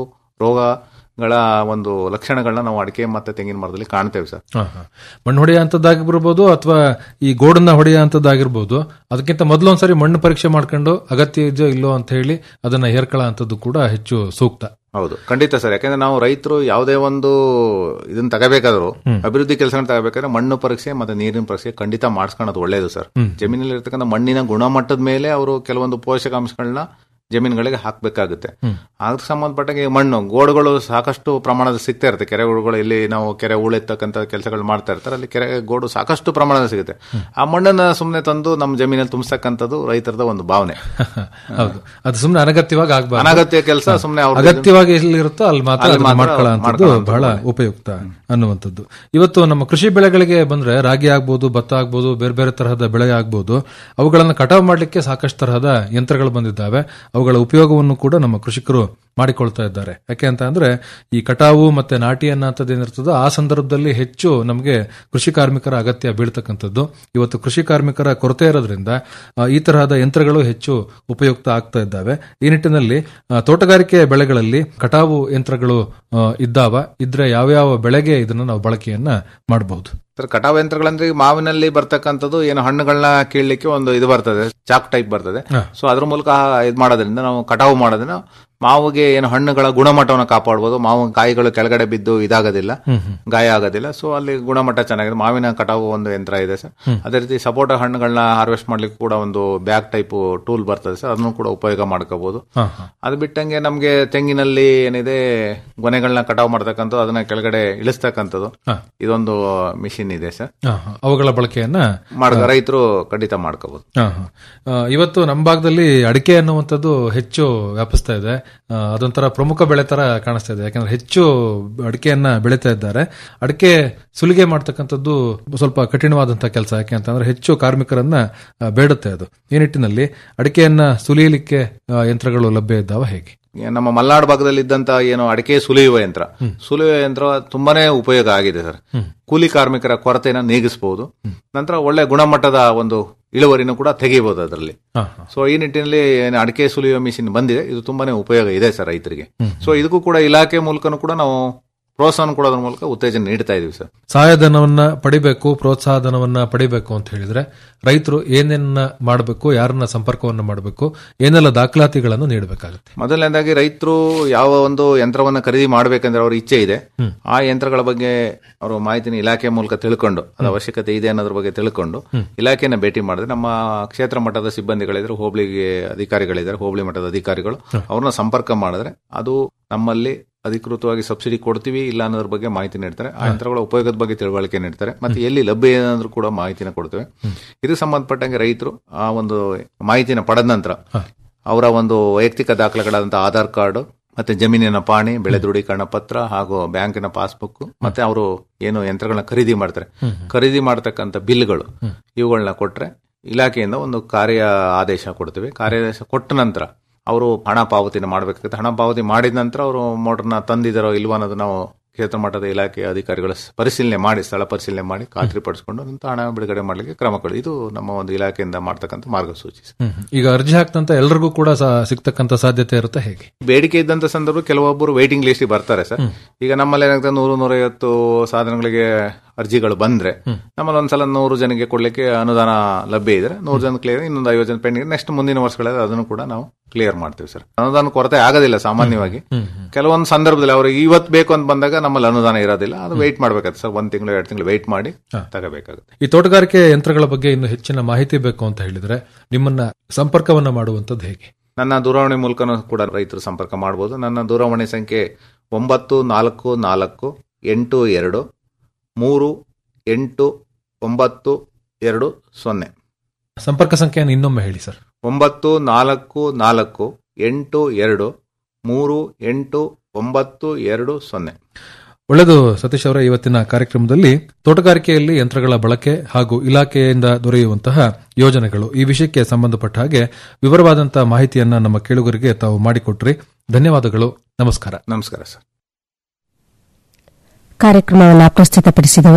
[SPEAKER 11] ರೋಗಗಳ ಒಂದು ಲಕ್ಷಣಗಳನ್ನ ನಾವು ಅಡಿಕೆ ಮತ್ತೆ ತೆಂಗಿನ ಮರದಲ್ಲಿ ಕಾಣ್ತೇವೆ ಸರ್
[SPEAKER 10] ಹಾ, ಹಾ. ಮಣ್ಣು ಹೊಡೆಯ ಅಂತದ್ದಾಗಿರ್ಬೋದು ಅಥವಾ ಈ ಗೋಡನ್ನ ಹೊಡೆಯ ಅಂತದ್ದಾಗಿರ್ಬೋದು ಅದಕ್ಕಿಂತ ಮೊದಲು ಒಂದ್ಸರಿ ಮಣ್ಣು ಪರೀಕ್ಷೆ ಮಾಡ್ಕೊಂಡು ಅಗತ್ಯ ಇದೆಯೋ ಇಲ್ಲೋ ಅಂತ ಹೇಳಿ ಅದನ್ನ ಹೇರ್ಕೊಳ್ಳೋ ಅಂತದ್ದು ಕೂಡ ಹೆಚ್ಚು ಸೂಕ್ತ
[SPEAKER 11] ಹೌದು ಖಂಡಿತ ಸರ್ ಯಾಕಂದ್ರೆ ನಾವು ರೈತರು ಯಾವುದೇ ಒಂದು ಇದನ್ನ ತಗೋಬೇಕಾದ್ರು ಅಭಿವೃದ್ಧಿ ಕೆಲಸ ತಗೋಬೇಕಾದ್ರೆ ಮಣ್ಣು ಪರೀಕ್ಷೆ ಮತ್ತೆ ನೀರಿನ ಪರೀಕ್ಷೆ ಖಂಡಿತ ಮಾಡಿಸ್ಕೊಳ್ಳೋದು ಒಳ್ಳೇದು ಸರ್ ಜಮೀನಲ್ಲಿ ಇರ್ತಕ್ಕಂಥ ಮಣ್ಣಿನ ಗುಣಮಟ್ಟದ ಮೇಲೆ ಅವರು ಕೆಲವೊಂದು ಪೋಷಕಾಂಶಗಳನ್ನ ಜಮೀನುಗಳಿಗೆ ಹಾಕಬೇಕಾಗುತ್ತೆ ಅದಕ್ಕೆ ಸಂಬಂಧಪಟ್ಟಾಗೆ ಮಣ್ಣು ಗೋಡುಗಳು ಸಾಕಷ್ಟು ಪ್ರಮಾಣದ ಸಿಗ್ತಾ ಇರುತ್ತೆ ಕೆರೆಗಳು ಇಲ್ಲಿ ನಾವು ಕೆರೆ ಉಳೆತ್ತಕ್ಕಂಥ ಕೆಲಸಗಳು ಮಾಡ್ತಾ ಇರ್ತಾರೆ ಅಲ್ಲಿ ಕೆರೆ ಗೋಡು ಸಾಕಷ್ಟು ಪ್ರಮಾಣದ ಸಿಗುತ್ತೆ ಆ ಮಣ್ಣನ್ನ ಸುಮ್ಮನೆ ತಂದು ನಮ್ಮ ಜಮೀನಲ್ಲಿ ತುಂಬಿಸ್ತಕ್ಕಂಥದ್ದು ರೈತರದ ಒಂದು ಭಾವನೆ
[SPEAKER 10] ಹೌದು ಅದು ಸುಮ್ಮನೆ ಅನಗತ್ಯವಾಗಿ ಆಗ್ಬಾರ್ದು
[SPEAKER 11] ಅನಗತ್ಯ ಕೆಲಸ ಸುಮ್ಮನೆ ಅವ್ರ
[SPEAKER 10] ಅಗತ್ಯವಾಗಿ ಎಲ್ಲಿರುತ್ತೋ ಅಲ್ಲಿ ಮಾತ್ರ
[SPEAKER 11] ಅಲ್ಲಿ
[SPEAKER 10] ಅದನ್ನ
[SPEAKER 11] ಮಾತ್ರ
[SPEAKER 10] ಮಾಡ್ಕೊಳ್ಳೋಂಥದ್ದು
[SPEAKER 11] ಮಾಡ್ಕೊಳ್ಳೋಂಥದ್ದು
[SPEAKER 10] ಬಹಳ
[SPEAKER 11] ಒಳ್ಳೆ.
[SPEAKER 10] ಉಪಯುಕ್ತ ಅನ್ನುವಂಥದ್ದು ಇವತ್ತು ನಮ್ಮ ಕೃಷಿ ಬೆಳೆಗಳಿಗೆ ಬಂದ್ರೆ ರಾಗಿ ಆಗ್ಬೋದು ಭತ್ತ ಆಗ್ಬೋದು ಬೇರೆ ಬೇರೆ ತರಹದ ಬೆಳೆ ಆಗ್ಬೋದು ಅವುಗಳನ್ನು ಕಟಾವು ಮಾಡಲಿಕ್ಕೆ ಸಾಕಷ್ಟು ತರಹದ ಯಂತ್ರಗಳು ಬಂದಿದ್ದಾವೆ ಅವುಗಳ ಉಪಯೋಗವನ್ನು ಕೂಡ ನಮ್ಮ ಕೃಷಿಕರು ಮಾಡಿಕೊಳ್ತಾ ಇದ್ದಾರೆ ಯಾಕೆ ಅಂತ ಅಂದ್ರೆ ಈ ಕಟಾವು ಮತ್ತೆ ನಾಟಿ ಅನ್ನೋಂಥದ್ದು ಏನಿರ್ತದೋ ಆ ಸಂದರ್ಭದಲ್ಲಿ ಹೆಚ್ಚು ನಮಗೆ ಕೃಷಿ ಕಾರ್ಮಿಕರ ಅಗತ್ಯ ಬೀಳ್ತಕ್ಕಂಥದ್ದು ಇವತ್ತು ಕೃಷಿ ಕಾರ್ಮಿಕರ ಕೊರತೆ ಇರೋದ್ರಿಂದ ಆ, ಈ ತರಹದ ಯಂತ್ರಗಳು ಹೆಚ್ಚು ಉಪಯುಕ್ತ ಆಗ್ತಾ ಇದ್ದಾವೆ ಈ ನಿಟ್ಟಿನಲ್ಲಿ ಆ, ತೋಟಗಾರಿಕೆ ಬೆಳೆಗಳಲ್ಲಿ ಕಟಾವು ಯಂತ್ರಗಳು ಆ, ಇದ್ದಾವ ಇದ್ರೆ ಯಾವ್ಯಾವ ಬೆಳೆಗೆ ಇದನ್ನ ನಾವು ಬಳಕೆಯನ್ನ ಮಾಡಬಹುದು
[SPEAKER 11] ಸರ್ ಕಟಾವು ಯಂತ್ರಗಳಂದ್ರೆ ಈಗ ಮಾವಿನಲ್ಲಿ ಬರ್ತಕ್ಕಂಥದ್ದು ಏನು ಹಣ್ಣುಗಳನ್ನ ಕೀಳ್ಲಿಕ್ಕೆ ಒಂದು ಇದು ಬರ್ತದೆ ಚಾಕ್ ಟೈಪ್ ಬರ್ತದೆ
[SPEAKER 10] ಹಾ.
[SPEAKER 11] ಸೊ ಅದ್ರ ಮೂಲಕ ಇದು ಮಾಡೋದ್ರಿಂದ ನಾವು ಕಟಾವು ಮಾಡೋದ್ರಿಂದ ಮಾವಿಗೆ ಏನು ಹಣ್ಣುಗಳ ಗುಣಮಟ್ಟವನ್ನು ಕಾಪಾಡ್ಬೋದು ಮಾವು ಕಾಯಿಗಳು ಕೆಳಗಡೆ ಬಿದ್ದು ಇದಾಗೋದಿಲ್ಲ ಗಾಯ ಆಗೋದಿಲ್ಲ ಸೊ ಅಲ್ಲಿ ಗುಣಮಟ್ಟ ಚೆನ್ನಾಗಿದೆ ಮಾವಿನ ಕಟಾವು ಒಂದು ಯಂತ್ರ ಇದೆ ಸರ್ ಅದೇ ರೀತಿ ಸಪೋಟ ಹಣ್ಣುಗಳನ್ನ ಹಾರ್ವೆಸ್ಟ್ ಮಾಡ್ಲಿಕ್ಕೆ ಕೂಡ ಒಂದು ಬ್ಯಾಗ್ ಟೈಪ್ ಟೂಲ್ ಬರ್ತದೆ ಸರ್ ಅದನ್ನು ಕೂಡ ಉಪಯೋಗ ಮಾಡ್ಕೋಬಹುದು
[SPEAKER 10] ಹಾ, ಹಾ.
[SPEAKER 11] ಅದು ಬಿಟ್ಟಂಗೆ ನಮ್ಗೆ ತೆಂಗಿನಲ್ಲಿ ಏನಿದೆ ಗೊನೆಗಳನ್ನ ಕಟಾವು ಮಾಡ್ತಕ್ಕಂಥದ್ದು ಅದನ್ನ ಕೆಳಗಡೆ ಇಳಿಸ್ತಕ್ಕಂಥದ್ದು
[SPEAKER 10] ಹಾ.
[SPEAKER 11] ಇದೊಂದು ಮಿಷಿನ್ ಇದೆ ಸರ್
[SPEAKER 10] ಹಾ, ಹಾ. ಅವುಗಳ ಬಳಕೆಯನ್ನ
[SPEAKER 11] ಮಾಡ ರೈತರು ಖಂಡಿತ ಮಾಡ್ಕೋಬಹುದು
[SPEAKER 10] ಹಾ, ಹಾ. ಆ, ಇವತ್ತು ನಮ್ಮ ಭಾಗದಲ್ಲಿ ಅಡಿಕೆ ಅನ್ನುವಂಥದ್ದು ಹೆಚ್ಚು ವ್ಯಾಪಿಸ್ತಾ ಇದೆ ಆ, ಅದೊಂಥರ ಪ್ರಮುಖ ಬೆಳೆ ತರ ಕಾಣಿಸ್ತಾ ಇದೆ ಯಾಕಂದ್ರೆ ಹೆಚ್ಚು ಅಡಿಕೆಯನ್ನ ಬೆಳೀತಾ ಇದ್ದಾರೆ ಅಡಿಕೆ ಸುಲಿಗೆ ಮಾಡ್ತಕ್ಕಂಥದ್ದು ಸ್ವಲ್ಪ ಕಠಿಣವಾದಂತಹ ಕೆಲಸ ಯಾಕೆ ಅಂತಂದ್ರೆ ಹೆಚ್ಚು ಕಾರ್ಮಿಕರನ್ನ ಆ, ಬೇಡುತ್ತೆ ಅದು ಈ ನಿಟ್ಟಿನಲ್ಲಿ ಅಡಿಕೆಯನ್ನ ಸುಲಿಯಲಿಕ್ಕೆ ಆ, ಯಂತ್ರಗಳು ಲಭ್ಯ ಇದ್ದಾವ ಹೇಗೆ
[SPEAKER 11] ನಮ್ಮ ಮಲ್ನಾಡು ಭಾಗದಲ್ಲಿ ಇದ್ದಂತ ಏನು ಅಡಿಕೆ ಸುಲಿಯುವ ಯಂತ್ರ ಸುಲಿಯುವ ಯಂತ್ರ ತುಂಬಾನೇ ಉಪಯೋಗ ಆಗಿದೆ ಸರ್ ಕೂಲಿ ಕಾರ್ಮಿಕರ ಕೊರತೆನ ನೀಗಿಸಬಹುದು ನಂತರ ಒಳ್ಳೆ ಗುಣಮಟ್ಟದ ಒಂದು ಇಳುವರಿನೂ ಕೂಡ ತೆಗಿಬಹುದು ಅದರಲ್ಲಿ
[SPEAKER 10] ಹಾ,
[SPEAKER 11] ಸೊ ಈ ನಿಟ್ಟಿನಲ್ಲಿ ಏನು ಅಡಿಕೆ ಸುಲಿಯುವ ಮಿಷಿನ್ ಬಂದಿದೆ ಇದು ತುಂಬಾನೇ ಉಪಯೋಗ ಇದೆ ಸರ್ ರೈತರಿಗೆ ಸೊ ಇದಕ್ಕೂ ಕೂಡ ಇಲಾಖೆ ಮೂಲಕನೂ ಕೂಡ ನಾವು ಪ್ರೋತ್ಸಾಹ ಕೊಡೋದ್ರ ಮೂಲಕ ಉತ್ತೇಜನ ನೀಡ್ತಾ ಇದೀವಿ ಸರ್
[SPEAKER 10] ಸಹಾಯಧನವನ್ನ ಪಡಿಬೇಕು ಪ್ರೋತ್ಸಾಹಧನವನ್ನ ಪಡಿಬೇಕು ಅಂತ ಹೇಳಿದ್ರೆ ರೈತರು ಏನೇನ ಮಾಡಬೇಕು ಯಾರನ್ನ ಸಂಪರ್ಕವನ್ನ ಮಾಡಬೇಕು ಏನೆಲ್ಲ ದಾಖಲಾತಿಗಳನ್ನು ನೀಡಬೇಕಾಗುತ್ತೆ
[SPEAKER 11] ಮೊದಲನೇದಾಗಿ ರೈತರು ಯಾವ ಒಂದು ಯಂತ್ರವನ್ನ ಖರೀದಿ ಮಾಡ್ಬೇಕಂದ್ರೆ ಅವ್ರ ಇಚ್ಛೆ ಇದೆ ಆ ಯಂತ್ರಗಳ ಬಗ್ಗೆ ಅವರು ಮಾಹಿತಿನ ಇಲಾಖೆ ಮೂಲಕ ತಿಳ್ಕೊಂಡು ಅದ ಅವಶ್ಯಕತೆ ಇದೆ ಅನ್ನೋದ್ರ ಬಗ್ಗೆ ತಿಳ್ಕೊಂಡು ಇಲಾಖೆನ ಭೇಟಿ ಮಾಡಿದ್ರೆ ನಮ್ಮ ಕ್ಷೇತ್ರ ಮಟ್ಟದ ಸಿಬ್ಬಂದಿಗಳಿದ್ರೆ ಹೋಬಳಿಗೆ ಅಧಿಕಾರಿಗಳಿದ್ದಾರೆ ಹೋಬಳಿ ಮಟ್ಟದ ಅಧಿಕಾರಿಗಳು ಅವ್ರನ್ನ ಸಂಪರ್ಕ ಮಾಡಿದ್ರೆ ಅದು ನಮ್ಮಲ್ಲಿ ಅಧಿಕೃತವಾಗಿ ಸಬ್ಸಿಡಿ ಕೊಡ್ತೀವಿ ಇಲ್ಲ ಅನ್ನೋದ್ರ ಬಗ್ಗೆ ಮಾಹಿತಿ ನೀಡ್ತಾರೆ ಆ ಯಂತ್ರಗಳ ಉಪಯೋಗದ ಬಗ್ಗೆ ತಿಳುವಳಿಕೆ ನೀಡ್ತಾರೆ ಮತ್ತೆ ಎಲ್ಲಿ ಲಭ್ಯ ಏನಾದ್ರೂ ಕೂಡ ಮಾಹಿತಿನ ಕೊಡ್ತೇವೆ ಇದಕ್ಕೆ ಸಂಬಂಧಪಟ್ಟಂಗೆ ರೈತರು ಆ ಒಂದು ಮಾಹಿತಿನ ಪಡೆದ ನಂತರ ಅವರ ಒಂದು ವೈಯಕ್ತಿಕ ದಾಖಲೆಗಳಾದಂತಹ ಆಧಾರ್ ಕಾರ್ಡ್ ಮತ್ತೆ ಜಮೀನಿನ ಪಾಣಿ ಬೆಳೆ ದೃಢೀಕರಣ ಪತ್ರ ಹಾಗೂ ಬ್ಯಾಂಕಿನ ಪಾಸ್ಬುಕ್ ಮತ್ತೆ ಅವರು ಏನು ಯಂತ್ರಗಳನ್ನ ಖರೀದಿ ಮಾಡ್ತಾರೆ ಖರೀದಿ ಮಾಡತಕ್ಕಂತ ಬಿಲ್ಗಳು ಇವುಗಳನ್ನ ಕೊಟ್ರೆ ಇಲಾಖೆಯಿಂದ ಒಂದು ಕಾರ್ಯ ಆದೇಶ ಕೊಡ್ತೀವಿ ಕಾರ್ಯಾದೇಶ ಕೊಟ್ಟ ನಂತರ ಅವರು ಹಣ ಪಾವತಿನ ಮಾಡಬೇಕಾಗುತ್ತೆ ಹಣ ಪಾವತಿ ಮಾಡಿದ ನಂತರ ಅವರು ಮೋಟರ್ನ ತಂದಿದ್ದಾರೋ ಇಲ್ವಾ ಅನ್ನೋದು ನಾವು ಕ್ಷೇತ್ರ ಮಟ್ಟದ ಇಲಾಖೆ ಅಧಿಕಾರಿಗಳ ಪರಿಶೀಲನೆ ಮಾಡಿ ಸ್ಥಳ ಪರಿಶೀಲನೆ ಮಾಡಿ ಖಾತ್ರಿಪಡಿಸಿಕೊಂಡು ನಂತರ ಹಣ ಬಿಡುಗಡೆ ಮಾಡಲಿಕ್ಕೆ ಕ್ರಮಗಳು ಇದು ನಮ್ಮ ಒಂದು ಇಲಾಖೆಯಿಂದ ಮಾಡ್ತಕ್ಕಂಥ ಮಾರ್ಗಸೂಚಿ
[SPEAKER 10] ಹ್ಮ್. ಈಗ ಅರ್ಜಿ ಹಾಕ್ತಂತ ಎಲ್ರಿಗೂ ಕೂಡ ಸಾ- ಸಿಗ್ತಕ್ಕಂತ ಸಾಧ್ಯತೆ ಇರುತ್ತೆ ಹೇಗೆ
[SPEAKER 11] ಬೇಡಿಕೆ ಇದ್ದಂತ ಸಂದರ್ಭ ಕೆಲವೊಬ್ಬರು ವೈಟಿಂಗ್ ಲಿಸ್ಟ್ ಬರ್ತಾರೆ ಸರ್ ಈಗ ನಮ್ಮಲ್ಲಿ ಏನಾಗ್ತದೆ ನೂರು ನೂರೈವತ್ತು ಸಾಧನಗಳಿಗೆ ಅರ್ಜಿಗಳು ಬಂದ್ರೆ ನಮ್ಮಲ್ಲಿ ಒಂದ್ಸಲ ನೂರು ಜನಕ್ಕೆ ಕೊಡ್ಲಿಕ್ಕೆ ಅನುದಾನ ಲಭ್ಯ ಇದ್ರೆ ನೂರು ಜನ ಕ್ಲಿಯರ್ ಇನ್ನೊಂದು ಐವತ್ತು ಜನ ಪೆಂಡಿಂಗ್ ನೆಕ್ಸ್ಟ್ ಮುಂದಿನ ವರ್ಷಗಳಲ್ಲಿ ಅದನ್ನು ಕೂಡ ನಾವು ಕ್ಲಿಯರ್ ಮಾಡ್ತೀವಿ ಸರ್ ಅನುದಾನ ಕೊರತೆ ಆಗೋದಿಲ್ಲ ಸಾಮಾನ್ಯವಾಗಿ ಕೆಲವೊಂದು ಸಂದರ್ಭದಲ್ಲಿ ಅವರು ಇವತ್ತು ಬೇಕು ಅಂತ ಬಂದಾಗ ನಮ್ಮಲ್ಲಿ ಅನುದಾನ ಇರೋದಿಲ್ಲ ಅದು ವೆಯ್ಟ್ ಮಾಡ್ಬೇಕಾಗುತ್ತೆ ಸರ್ ಒಂದ್ ತಿಂಗಳು ಎರಡು ತಿಂಗಳು ವೆಯ್ಟ್ ಮಾಡಿ ತಗೋಬೇಕಾಗುತ್ತೆ
[SPEAKER 10] ಈ ತೋಟಗಾರಿಕೆ ಯಂತ್ರಗಳ ಬಗ್ಗೆ ಇನ್ನು ಹೆಚ್ಚಿನ ಮಾಹಿತಿ ಬೇಕು ಅಂತ ಹೇಳಿದ್ರೆ ನಿಮ್ಮನ್ನ ಸಂಪರ್ಕವನ್ನ ಮಾಡುವಂತದ್ದು ಹೇಗೆ
[SPEAKER 11] ನನ್ನ ದೂರವಾಣಿ ಮೂಲಕನೂ ಕೂಡ ರೈತರು ಸಂಪರ್ಕ ಮಾಡಬಹುದು ನನ್ನ ದೂರವಾಣಿ ಸಂಖ್ಯೆ ಒಂಬತ್ತು ನಾಲ್ಕು ನಾಲ್ಕು ಎಂಟು ಎರಡು ಮೂರು ಎಂಟು ಒಂಬತ್ತು ಎರಡು ಸೊನ್ನೆ
[SPEAKER 10] ಸಂಪರ್ಕ ಸಂಖ್ಯೆಯನ್ನು ಇನ್ನೊಮ್ಮೆ ಹೇಳಿ ಸರ್
[SPEAKER 11] ಒಂಬತ್ತು ನಾಲ್ಕು ನಾಲ್ಕು ಎಂಟು ಎರಡು ಮೂರು ಎಂಟು ಒಂಬತ್ತು ಎರಡು ಸೊನ್ನೆ
[SPEAKER 10] ಒಳ್ಳೆಯದು ಸತೀಶ್ ಅವರ ಇವತ್ತಿನ ಕಾರ್ಯಕ್ರಮದಲ್ಲಿ ತೋಟಗಾರಿಕೆಯಲ್ಲಿ ಯಂತ್ರಗಳ ಬಳಕೆ ಹಾಗೂ ಇಲಾಖೆಯಿಂದ ದೊರೆಯುವಂತಹ ಯೋಜನೆಗಳು ಈ ವಿಷಯಕ್ಕೆ ಸಂಬಂಧಪಟ್ಟ ಹಾಗೆ ವಿವರವಾದಂತಹ ಮಾಹಿತಿಯನ್ನ ನಮ್ಮ ಕೇಳುಗರಿಗೆ ತಾವು ಮಾಡಿಕೊಟ್ರಿ ಧನ್ಯವಾದಗಳು ನಮಸ್ಕಾರ
[SPEAKER 11] ನಮಸ್ಕಾರ ಸರ್
[SPEAKER 1] ಕಾರ್ಯಕ್ರಮವನ್ನು ಪ್ರಸ್ತುತಪಡಿಸಿದವರು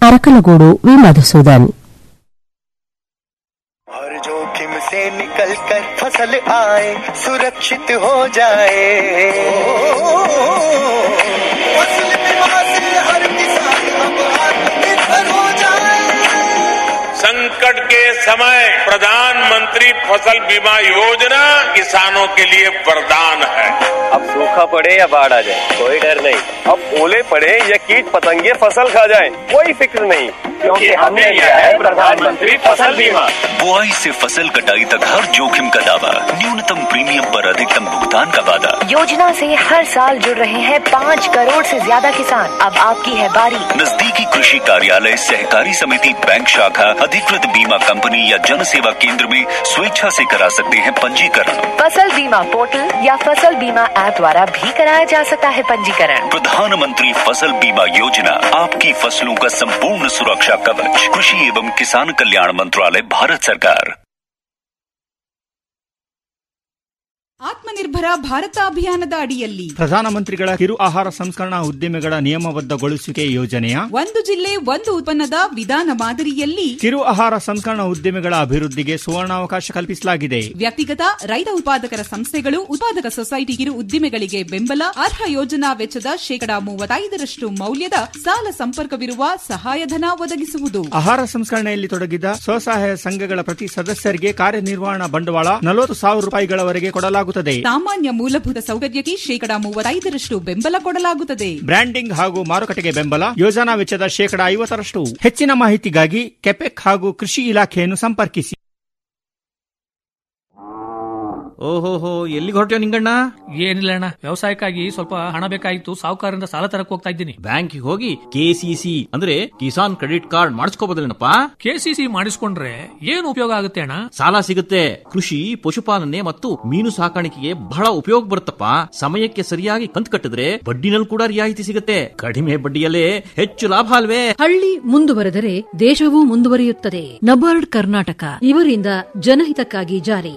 [SPEAKER 1] ಅರಕಲಗೂಡು ವಿ ಮಧುಸೂದನ್
[SPEAKER 12] हर जोखिम से निकल कर फसल आए सुरक्षित हो जाए फसल बीमा से हर किसान अब आत्मनिर्भर हो जाए
[SPEAKER 6] संकट के समय प्रधानमंत्री फसल बीमा योजना किसानों के लिए वरदान है
[SPEAKER 13] अब सूखा पड़े या बाढ़ आ जाए कोई डर नहीं अब ओले पड़े या कीट पतंगे फसल खा जाए कोई फिक्र नहीं क्योंकि हमने लिया है प्रधानमंत्री फसल बीमा
[SPEAKER 14] बुआई से फसल कटाई तक हर जोखिम का दावा न्यूनतम प्रीमियम पर अधिकतम भुगतान का वादा
[SPEAKER 15] योजना से हर साल जुड़ रहे हैं पाँच करोड़ से ज्यादा किसान अब आपकी है बारी
[SPEAKER 14] नजदीकी कृषि कार्यालय सहकारी समिति बैंक शाखा अधिकृत बीमा कंपनी या जन सेवा केंद्र में स्वेच्छा से करा सकते हैं पंजीकरण
[SPEAKER 15] फसल बीमा पोर्टल या फसल बीमा ऐप द्वारा भी कराया जा सकता है पंजीकरण
[SPEAKER 14] प्रधानमंत्री फसल बीमा योजना आपकी फसलों का संपूर्ण सुरक्षा कवच कृषि एवं किसान कल्याण मंत्रालय भारत सरकार
[SPEAKER 16] ಆತ್ಮನಿರ್ಭರ ಭಾರತ ಅಭಿಯಾನದ ಅಡಿಯಲ್ಲಿ
[SPEAKER 2] ಪ್ರಧಾನಮಂತ್ರಿಗಳ ಕಿರು ಆಹಾರ ಸಂಸ್ಕರಣಾ ಉದ್ದಿಮೆಗಳ ನಿಯಮಬದ್ಧಗೊಳಿಸುವಿಕೆ ಯೋಜನೆಯ
[SPEAKER 16] ಒಂದು ಜಿಲ್ಲೆ ಒಂದು ಉತ್ಪನ್ನದ ವಿಧಾನ ಮಾದರಿಯಲ್ಲಿ
[SPEAKER 2] ಕಿರು ಆಹಾರ ಸಂಸ್ಕರಣಾ ಉದ್ದಿಮೆಗಳ ಅಭಿವೃದ್ಧಿಗೆ ಸುವರ್ಣಾವಕಾಶ ಕಲ್ಪಿಸಲಾಗಿದೆ
[SPEAKER 16] ವ್ಯಕ್ತಿಗತ ರೈತ ಉತ್ಪಾದಕರ ಸಂಸ್ಥೆಗಳು ಉತ್ಪಾದಕ ಸೊಸೈಟಿ ಕಿರು ಉದ್ದಿಮೆಗಳಿಗೆ ಬೆಂಬಲ ಅರ್ಹ ಯೋಜನಾ ವೆಚ್ಚದ ಶೇಕಡಾ ಮೂವತ್ತೈದರಷ್ಟು ಮೌಲ್ಯದ ಸಾಲ ಸಂಪರ್ಕವಿರುವ ಸಹಾಯಧನ ಒದಗಿಸುವುದು
[SPEAKER 2] ಆಹಾರ ಸಂಸ್ಕರಣೆಯಲ್ಲಿ ತೊಡಗಿದ ಸ್ವಸಹಾಯ ಸಂಘಗಳ ಪ್ರತಿ ಸದಸ್ಯರಿಗೆ ಕಾರ್ಯನಿರ್ವಹಣಾ ಬಂಡವಾಳ ನಲವತ್ತು ಸಾವಿರ ರೂಪಾಯಿಗಳವರೆಗೆ ಕೊಡಲಾಗುತ್ತದೆ
[SPEAKER 16] ಸಾಮಾನ್ಯ ಮೂಲಭೂತ ಸೌಕರ್ಯಕ್ಕೆ ಶೇಕಡಾ ಮೂವತ್ತೈದರಷ್ಟು ಬೆಂಬಲ ಕೊಡಲಾಗುತ್ತದೆ
[SPEAKER 2] ಬ್ರ್ಯಾಂಡಿಂಗ್ ಹಾಗೂ ಮಾರುಕಟ್ಟೆಗೆ ಬೆಂಬಲ ಯೋಜನಾ ವೆಚ್ಚದ ಶೇಕಡಾ ಐವತ್ತರಷ್ಟು ಹೆಚ್ಚಿನ ಮಾಹಿತಿಗಾಗಿ ಕೆಪೆಕ್ ಹಾಗೂ ಕೃಷಿ ಇಲಾಖೆಯನ್ನು ಸಂಪರ್ಕಿಸಿ
[SPEAKER 17] ಓಹೋಹೋ ಎಲ್ಲಿಗೆ ಹೊರಟ್ಯೋ ನಿಂಗಣ್ಣ
[SPEAKER 3] ಏನಿಲ್ಲ ಅಣ್ಣ ವ್ಯವಸಾಯಕ್ಕಾಗಿ ಸ್ವಲ್ಪ ಹಣ ಬೇಕಾಗಿತ್ತು ಸಾಹುಕಾರರಿಂದ ಸಾಲ ತರಕ್ ಹೋಗ್ತಾ ಇದ್ದೀನಿ
[SPEAKER 17] ಬ್ಯಾಂಕಿಗೆ ಹೋಗಿ ಕೆಸಿಸಿ ಅಂದ್ರೆ ಕಿಸಾನ್ ಕ್ರೆಡಿಟ್ ಕಾರ್ಡ್ ಮಾಡಿಸ್ಕೋಬೋದಿಲ್ಲನಪ್ಪ
[SPEAKER 3] ಕೆಸಿಸಿ ಮಾಡಿಸ್ಕೊಂಡ್ರೆ ಏನು ಉಪಯೋಗ ಆಗುತ್ತೆ ಅಣ್ಣ
[SPEAKER 17] ಸಾಲ ಸಿಗುತ್ತೆ ಕೃಷಿ ಪಶುಪಾಲನೆ ಮತ್ತು ಮೀನು ಸಾಕಾಣಿಕೆಗೆ ಬಹಳ ಉಪಯೋಗ ಬರುತ್ತಪ್ಪ ಸಮಯಕ್ಕೆ ಸರಿಯಾಗಿ ಕಂತು ಕಟ್ಟಿದ್ರೆ ಬಡ್ಡಿನಲ್ಲಿ ಕೂಡ ರಿಯಾಯಿತಿ ಸಿಗುತ್ತೆ ಕಡಿಮೆ ಬಡ್ಡಿಯಲ್ಲೇ ಹೆಚ್ಚು ಲಾಭ ಅಲ್ವೇ
[SPEAKER 18] ಹಳ್ಳಿ ಮುಂದುವರೆದರೆ ದೇಶವೂ ಮುಂದುವರಿಯುತ್ತದೆ ನಬಾರ್ಡ್ ಕರ್ನಾಟಕ ಇವರಿಂದ ಜನಹಿತಕ್ಕಾಗಿ ಜಾರಿ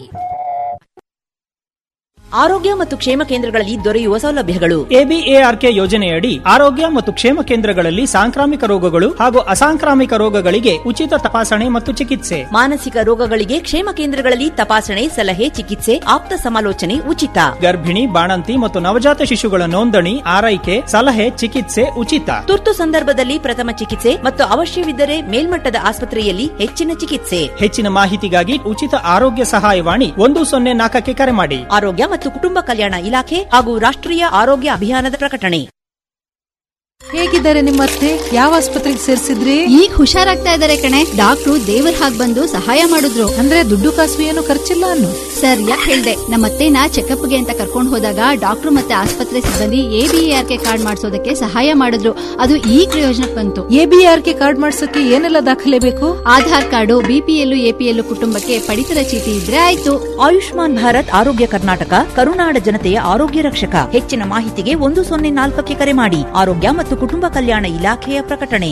[SPEAKER 4] ಆರೋಗ್ಯ ಮತ್ತು ಕ್ಷೇಮ ಕೇಂದ್ರಗಳಲ್ಲಿ ದೊರೆಯುವ ಸೌಲಭ್ಯಗಳು
[SPEAKER 2] ಎಬಿಎಆರ್ಕೆ ಯೋಜನೆಯಡಿ ಆರೋಗ್ಯ ಮತ್ತು ಕ್ಷೇಮ ಕೇಂದ್ರಗಳಲ್ಲಿ ಸಾಂಕ್ರಾಮಿಕ ರೋಗಗಳು ಹಾಗೂ ಅಸಾಂಕ್ರಾಮಿಕ ರೋಗಗಳಿಗೆ ಉಚಿತ ತಪಾಸಣೆ ಮತ್ತು ಚಿಕಿತ್ಸೆ
[SPEAKER 4] ಮಾನಸಿಕ ರೋಗಗಳಿಗೆ ಕ್ಷೇಮ ಕೇಂದ್ರಗಳಲ್ಲಿ ತಪಾಸಣೆ ಸಲಹೆ ಚಿಕಿತ್ಸೆ ಆಪ್ತ ಸಮಾಲೋಚನೆ ಉಚಿತ
[SPEAKER 2] ಗರ್ಭಿಣಿ ಬಾಣಂತಿ ಮತ್ತು ನವಜಾತ ಶಿಶುಗಳ ನೋಂದಣಿ ಆರೈಕೆ ಸಲಹೆ ಚಿಕಿತ್ಸೆ ಉಚಿತ
[SPEAKER 4] ತುರ್ತು ಸಂದರ್ಭದಲ್ಲಿ ಪ್ರಥಮ ಚಿಕಿತ್ಸೆ ಮತ್ತು ಅವಶ್ಯವಿದ್ದರೆ ಮೇಲ್ಮಟ್ಟದ ಆಸ್ಪತ್ರೆಯಲ್ಲಿ ಹೆಚ್ಚಿನ ಚಿಕಿತ್ಸೆ
[SPEAKER 2] ಹೆಚ್ಚಿನ ಮಾಹಿತಿಗಾಗಿ ಉಚಿತ ಆರೋಗ್ಯ ಸಹಾಯವಾಣಿ ಒಂದು ಸೊನ್ನೆ ನಾಲ್ಕಕ್ಕೆ ಕರೆ ಮಾಡಿ
[SPEAKER 4] ಆರೋಗ್ಯ ಮತ್ತು ಕುಟುಂಬ ಕಲ್ಯಾಣ ಇಲಾಖೆ ಹಾಗೂ ರಾಷ್ಟ್ರೀಯ ಆರೋಗ್ಯ ಅಭಿಯಾನದ ಪ್ರಕಟಣೆ
[SPEAKER 18] ಹೇಗಿದ್ದಾರೆ ನಿಮ್ಮ ಅತ್ತೆ ಯಾವ ಆಸ್ಪತ್ರೆಗೆ ಸೇರಿಸಿದ್ರಿ
[SPEAKER 19] ಈಗ ಹುಷಾರಾಗ್ತಾ ಇದಾರೆ ಕಣೆ ಡಾಕ್ಟ್ರು ದೇವರ ಹಾಗ್ ಬಂದು ಸಹಾಯ ಮಾಡಿದ್ರು
[SPEAKER 18] ಅಂದ್ರೆ ದುಡ್ಡು ಕಾಸು ಏನು ಖರ್ಚಿಲ್ಲ ಅನ್ನು
[SPEAKER 19] ಸರ್ ಯಾಕೆ ಹೇಳ್ದೆ ನಮ್ಮತ್ತೆನ ಚೆಕಪ್ಗೆ ಅಂತ ಕರ್ಕೊಂಡು ಹೋದಾಗ ಡಾಕ್ಟ್ರು ಮತ್ತೆ ಆಸ್ಪತ್ರೆ ಸಿಬ್ಬಂದಿ ಎಬಿಆರ್ಕೆ ಕಾರ್ಡ್ ಮಾಡಿಸೋದಕ್ಕೆ ಸಹಾಯ ಮಾಡಿದ್ರು ಅದು ಈ ಪ್ರಯೋಜನಕ್ಕೆ ಬಂತು
[SPEAKER 18] ಎಬಿಆರ್ಕೆ ಕಾರ್ಡ್ ಮಾಡ್ಸಕ್ಕೆ ಏನೆಲ್ಲ ದಾಖಲೆ ಬೇಕು
[SPEAKER 19] ಆಧಾರ್ ಕಾರ್ಡು ಬಿಪಿಎಲ್ ಎಪಿಎಲ್ ಕುಟುಂಬಕ್ಕೆ ಪಡಿತರ ಚೀಟಿ ಇದ್ರೆ ಆಯ್ತು
[SPEAKER 4] ಆಯುಷ್ಮಾನ್ ಭಾರತ್ ಆರೋಗ್ಯ ಕರ್ನಾಟಕ ಕರುನಾಡ ಜನತೆಯ ಆರೋಗ್ಯ ರಕ್ಷಕ ಹೆಚ್ಚಿನ ಮಾಹಿತಿಗೆ ಒಂದು ಸೊನ್ನೆ ನಾಲ್ಕಕ್ಕೆ ಕರೆ ಮಾಡಿ ಆರೋಗ್ಯ ಮತ್ತು ಕುಟುಂಬ ಕಲ್ಯಾಣ ಇಲಾಖೆಯ ಪ್ರಕಟಣೆ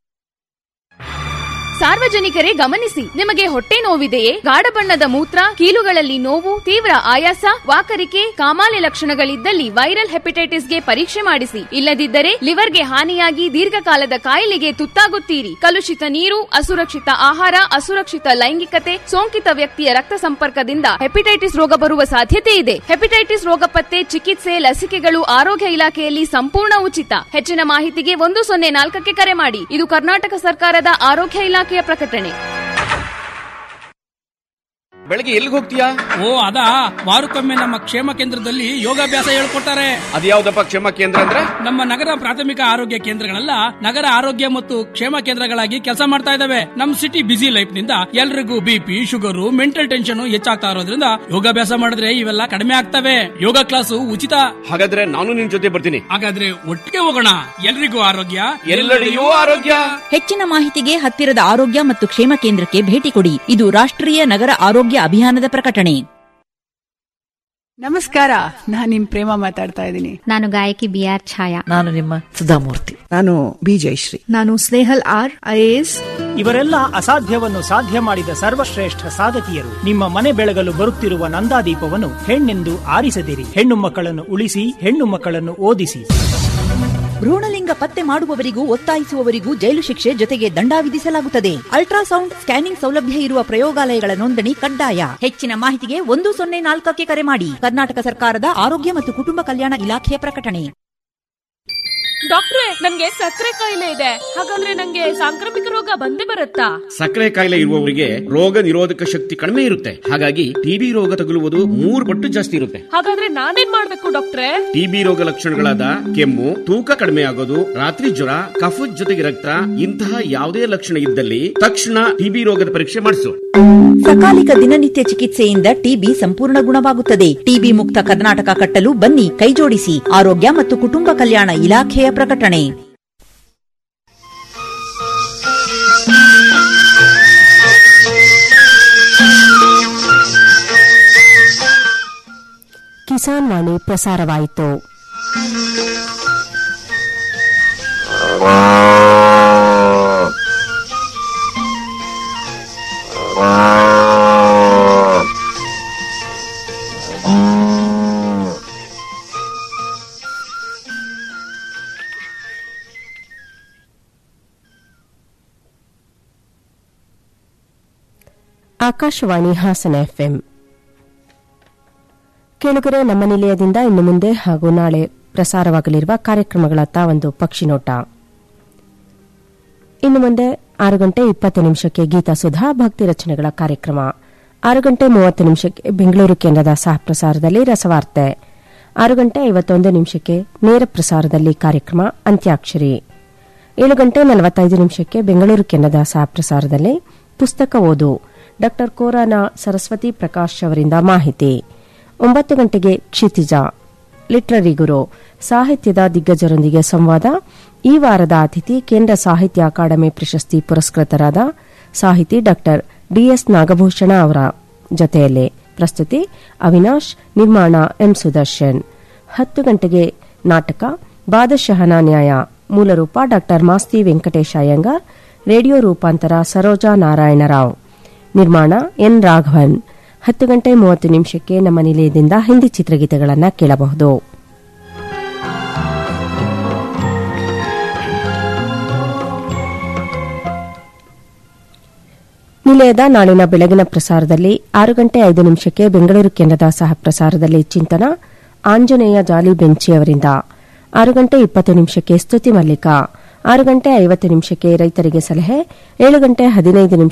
[SPEAKER 20] ಸಾರ್ವಜನಿಕರೇ ಗಮನಿಸಿ ನಿಮಗೆ ಹೊಟ್ಟೆ ನೋವಿದೆಯೇ ಗಾಢ ಬಣ್ಣದ ಮೂತ್ರ ಕೀಲುಗಳಲ್ಲಿ ನೋವು ತೀವ್ರ ಆಯಾಸ ವಾಕರಿಕೆ ಕಾಮಾಲೆ ಲಕ್ಷಣಗಳಿದ್ದಲ್ಲಿ ವೈರಲ್ ಹೆಪಟೈಟಿಸ್ಗೆ ಪರೀಕ್ಷೆ ಮಾಡಿಸಿ ಇಲ್ಲದಿದ್ದರೆ ಲಿವರ್ಗೆ ಹಾನಿಯಾಗಿ ದೀರ್ಘಕಾಲದ ಕಾಯಿಲೆಗೆ ತುತ್ತಾಗುತ್ತೀರಿ ಕಲುಷಿತ ನೀರು ಅಸುರಕ್ಷಿತ ಆಹಾರ ಅಸುರಕ್ಷಿತ ಲೈಂಗಿಕತೆ ಸೋಂಕಿತ ವ್ಯಕ್ತಿಯ ರಕ್ತ ಸಂಪರ್ಕದಿಂದ ಹೆಪಟೈಟಿಸ್ ರೋಗ ಬರುವ ಸಾಧ್ಯತೆ ಇದೆ ಹೆಪಟೈಟಿಸ್ ರೋಗ ಪತ್ತೆ ಚಿಕಿತ್ಸೆ ಲಸಿಕೆಗಳು ಆರೋಗ್ಯ ಇಲಾಖೆಯಲ್ಲಿ ಸಂಪೂರ್ಣ ಉಚಿತ ಹೆಚ್ಚಿನ ಮಾಹಿತಿಗೆ ಒಂದು ಸೊನ್ನೆ ನಾಲ್ಕಕ್ಕೆ ಕರೆ ಮಾಡಿ ಇದು ಕರ್ನಾಟಕ ಸರ್ಕಾರದ ಆರೋಗ್ಯ ಇಲಾಖೆಯ ಪ್ರಕಟಣೆ
[SPEAKER 17] ಬೆಳಗ್ಗೆ ಎಲ್ಲಿಗೆ ಹೋಗ್ತೀಯಾ
[SPEAKER 3] ಓ ಅದಾ ವಾರಕ್ಕೊಮ್ಮೆ ನಮ್ಮ ಕ್ಷೇಮ ಕೇಂದ್ರದಲ್ಲಿ ಯೋಗಾಭ್ಯಾಸ ಹೇಳ್ಕೊಡ್ತಾರೆ
[SPEAKER 17] ಅದ್ಯಾವ್ದಪ್ಪ ಕ್ಷೇಮ ಕೇಂದ್ರ ಅಂದ್ರೆ
[SPEAKER 3] ನಮ್ಮ ನಗರ ಪ್ರಾಥಮಿಕ ಆರೋಗ್ಯ ಕೇಂದ್ರಗಳೆಲ್ಲ ನಗರ ಆರೋಗ್ಯ ಮತ್ತು ಕ್ಷೇಮ ಕೇಂದ್ರಗಳಾಗಿ ಕೆಲಸ ಮಾಡ್ತಾ ಇದಾವೆ ನಮ್ ಸಿಟಿ ಬಿಸಿ ಲೈಫ್ ನಿಂದ ಎಲ್ರಿಗೂ ಬಿಪಿ ಶುಗರು ಮೆಂಟಲ್ ಟೆನ್ಷನ್ ಹೆಚ್ಚಾಗ್ತಾ ಇರೋದ್ರಿಂದ ಯೋಗಾಭ್ಯಾಸ ಮಾಡಿದ್ರೆ ಇವೆಲ್ಲ ಕಡಿಮೆ ಆಗ್ತವೆ ಯೋಗ ಕ್ಲಾಸು ಉಚಿತ
[SPEAKER 17] ಹಾಗಾದ್ರೆ ನಾನು ನಿನ್ ಜೊತೆ ಬರ್ತೀನಿ
[SPEAKER 3] ಹಾಗಾದ್ರೆ ಒಟ್ಟಿಗೆ ಹೋಗೋಣ ಎಲ್ರಿಗೂ ಆರೋಗ್ಯ
[SPEAKER 17] ಎಲ್ಲೆಡೆಯೂ ಆರೋಗ್ಯ
[SPEAKER 4] ಹೆಚ್ಚಿನ ಮಾಹಿತಿಗೆ ಹತ್ತಿರದ ಆರೋಗ್ಯ ಮತ್ತು ಕ್ಷೇಮ ಕೇಂದ್ರಕ್ಕೆ ಭೇಟಿ ಕೊಡಿ ಇದು ರಾಷ್ಟ್ರೀಯ ನಗರ ಆರೋಗ್ಯ ಅಭಿಯಾನದ ಪ್ರಕಟಣೆ
[SPEAKER 21] ನಮಸ್ಕಾರ ನಾನ್ ನಿಮ್ ಪ್ರೇಮ ಮಾತಾಡ್ತಾ ಇದ್ದೀನಿ
[SPEAKER 19] ನಾನು ಗಾಯಕಿ ಬಿ ಆರ್ ಛಾಯಾ
[SPEAKER 22] ನಾನು ನಿಮ್ಮ ಸುಧಾಮೂರ್ತಿ
[SPEAKER 21] ನಾನು ಬಿ ಜಯಶ್ರೀ
[SPEAKER 22] ನಾನು ಸ್ನೇಹಲ್ ಆರ್ ಐಎಎಸ್
[SPEAKER 2] ಇವರೆಲ್ಲ ಅಸಾಧ್ಯವನ್ನು ಸಾಧ್ಯ ಮಾಡಿದ ಸರ್ವಶ್ರೇಷ್ಠ ಸಾಧಕಿಯರು ನಿಮ್ಮ ಮನೆ ಬೆಳಗಲು ಬರುತ್ತಿರುವ ನಂದಾದೀಪವನ್ನು ಹೆಣ್ಣೆಂದು ಆರಿಸದಿರಿ ಹೆಣ್ಣು ಮಕ್ಕಳನ್ನು ಉಳಿಸಿ ಹೆಣ್ಣು ಮಕ್ಕಳನ್ನು ಓದಿಸಿ
[SPEAKER 4] ಭ್ರೂಣಲಿಂಗ ಪತ್ತೆ ಮಾಡುವವರಿಗೂ ಒತ್ತಾಯಿಸುವವರಿಗೂ ಜೈಲು ಶಿಕ್ಷೆ ಜೊತೆಗೆ ದಂಡ ವಿಧಿಸಲಾಗುತ್ತದೆ ಅಲ್ಟ್ರಾಸೌಂಡ್ ಸ್ಕ್ಯಾನಿಂಗ್ ಸೌಲಭ್ಯ ಇರುವ ಪ್ರಯೋಗಾಲಯಗಳ ನೋಂದಣಿ ಕಡ್ಡಾಯ ಹೆಚ್ಚಿನ ಮಾಹಿತಿಗೆ ಒಂದು ಸೊನ್ನೆ ನಾಲ್ಕಕ್ಕೆ ಕರೆ ಮಾಡಿ ಕರ್ನಾಟಕ ಸರ್ಕಾರದ ಆರೋಗ್ಯ ಮತ್ತು ಕುಟುಂಬ ಕಲ್ಯಾಣ ಇಲಾಖೆಯ ಪ್ರಕಟಣೆ
[SPEAKER 5] ಡಾಕ್ಟ್ರೆ ನನ್ಗೆ ಸಕ್ಕರೆ ಕಾಯಿಲೆ ಇದೆ ಹಾಗಾದ್ರೆ ನಂಗೆ ಸಾಂಕ್ರಾಮಿಕ ರೋಗ ಬಂದೇ ಬರುತ್ತಾ
[SPEAKER 8] ಸಕ್ಕರೆ ಕಾಯಿಲೆ ಇರುವವರಿಗೆ ರೋಗ ನಿರೋಧಕ ಶಕ್ತಿ ಕಡಿಮೆ ಇರುತ್ತೆ ಹಾಗಾಗಿ ಟಿಬಿ ರೋಗ ತಗುಲುವುದು ಮೂರು ಪಟ್ಟು ಜಾಸ್ತಿ ಇರುತ್ತೆ
[SPEAKER 5] ಹಾಗಾದ್ರೆ ನಾನೇನ್ ಮಾಡ್ಬೇಕು ಡಾಕ್ಟ್ರೆ
[SPEAKER 8] ಟಿಬಿ ರೋಗ ಲಕ್ಷಣಗಳಾದ ಕೆಮ್ಮು ತೂಕ ಕಡಿಮೆ ಆಗೋದು ರಾತ್ರಿ ಜ್ವರ ಕಫದ ಜೊತೆಗೆ ರಕ್ತ ಇಂತಹ ಯಾವುದೇ ಲಕ್ಷಣ ಇದ್ದಲ್ಲಿ ತಕ್ಷಣ ಟಿಬಿ ರೋಗದ ಪರೀಕ್ಷೆ ಮಾಡಿಸು
[SPEAKER 4] ಸಕಾಲಿಕ ದಿನನಿತ್ಯ ಚಿಕಿತ್ಸೆಯಿಂದ ಟಿಬಿ ಸಂಪೂರ್ಣ ಗುಣವಾಗುತ್ತದೆ ಟಿಬಿ ಮುಕ್ತ ಕರ್ನಾಟಕ ಕಟ್ಟಲು ಬನ್ನಿ ಕೈಜೋಡಿಸಿ ಆರೋಗ್ಯ ಮತ್ತು ಕುಟುಂಬ ಕಲ್ಯಾಣ ಇಲಾಖೆಯ ಪ್ರಕಟಣೆ
[SPEAKER 1] ಕಿಸಾನ್ ವಾಣಿ ಪ್ರಸಾರವಾಯಿತು ಆಕಾಶವಾಣಿ ಹಾಸನ ಎಫ್ಎಂ ಕೇಳುಗರೆ ನಮ್ಮ ನಿಲಯದಿಂದ ಇನ್ನು ಮುಂದೆ ಹಾಗೂ ನಾಳೆ ಪ್ರಸಾರವಾಗಲಿರುವ ಕಾರ್ಯಕ್ರಮಗಳತ್ತ ಒಂದು ಪಕ್ಷಿನೋಟ ಇನ್ನು ಮುಂದೆ ಆರು ಗಂಟೆ ಇಪ್ಪತ್ತು ನಿಮಿಷಕ್ಕೆ ಗೀತಾ ಸುಧಾ ಭಕ್ತಿ ರಚನೆಗಳ ಕಾರ್ಯಕ್ರಮ ಆರು ಗಂಟೆ ಮೂವತ್ತು ನಿಮಿಷಕ್ಕೆ ಬೆಂಗಳೂರು ಕೇಂದ್ರದ ಸಹ ಪ್ರಸಾರದಲ್ಲಿ ರಸವಾರ್ತೆ ಆರು ಗಂಟೆ ಐವತ್ತೊಂದು ನಿಮಿಷಕ್ಕೆ ನೇರ ಪ್ರಸಾರದಲ್ಲಿ ಕಾರ್ಯಕ್ರಮ ಅಂತ್ಯಾಕ್ಷರಿ ಏಳು ಗಂಟೆ ನಲವತ್ತೈದು ನಿಮಿಷಕ್ಕೆ ಬೆಂಗಳೂರು ಕೇಂದ್ರದ ಸಹ ಪ್ರಸಾರದಲ್ಲಿ ಪುಸ್ತಕ ಓದು ಡಾ ಕೋರಾನ ಸರಸ್ವತಿ ಪ್ರಕಾಶ್ ಅವರಿಂದ ಮಾಹಿತಿ ಒಂಬತ್ತು ಗಂಟೆಗೆ ಕ್ಷಿತಿಜ ಲಿಟ್ರರಿ ಗುರು ಸಾಹಿತ್ಯದ ದಿಗ್ಗಜರೊಂದಿಗೆ ಸಂವಾದ ಈ ವಾರದ ಅತಿಥಿ ಕೇಂದ್ರ ಸಾಹಿತ್ಯ ಅಕಾಡೆಮಿ ಪ್ರಶಸ್ತಿ ಪುರಸ್ಕೃತರಾದ ಸಾಹಿತಿ ಡಾ ಡಿಎಸ್ ನಾಗಭೂಷಣ ಅವರ ಜೊತೆಯಲ್ಲಿ ಪ್ರಸ್ತುತಿ ಅವಿನಾಶ್ ನಿರ್ಮಾಣ ಎಂ ಸುದರ್ಶನ್ ಹತ್ತು ಗಂಟೆಗೆ ನಾಟಕ ಬಾದಶಹನ ನ್ಯಾಯ ಮೂಲರೂಪ ಡಾ ಮಾಸ್ತಿ ವೆಂಕಟೇಶ ಅಯ್ಯಂಗಾರ್ ರೇಡಿಯೋ ರೂಪಾಂತರ ಸರೋಜಾ ನಾರಾಯಣರಾವ್ ನಿರ್ಮಾಣ ಎನ್ ರಾಘವನ್ ಹತ್ತು ಗಂಟೆ ಮೂವತ್ತು ನಿಮಿಷಕ್ಕೆ ನಮ್ಮ ನಿಲಯದಿಂದ ಹಿಂದಿ ಚಿತ್ರಗೀತೆಗಳನ್ನು ಕೇಳಬಹುದು ನಿಲಯದ ನಾಳಿನ ಬೆಳಗಿನ ಪ್ರಸಾರದಲ್ಲಿ ಆರು ಗಂಟೆ ಐದು ನಿಮಿಷಕ್ಕೆ ಬೆಂಗಳೂರು ಕೇಂದ್ರದ ಸಹ ಪ್ರಸಾರದಲ್ಲಿ ಚಿಂತನ ಆಂಜನೇಯ ಜಾಲಿ ಬೆಂಚಿ ಅವರಿಂದ ಆರು ಗಂಟೆ ಇಪ್ಪತ್ತು ನಿಮಿಷಕ್ಕೆ ಸ್ತುತಿ ಮಲ್ಲಿಕ ಆರು ಗಂಟೆ ಐವತ್ತು ನಿಮಿಷಕ್ಕೆ ರೈತರಿಗೆ ಸಲಹೆ ಏಳು ಗಂಟೆ ಹದಿನೈದು ನಿಮಿಷ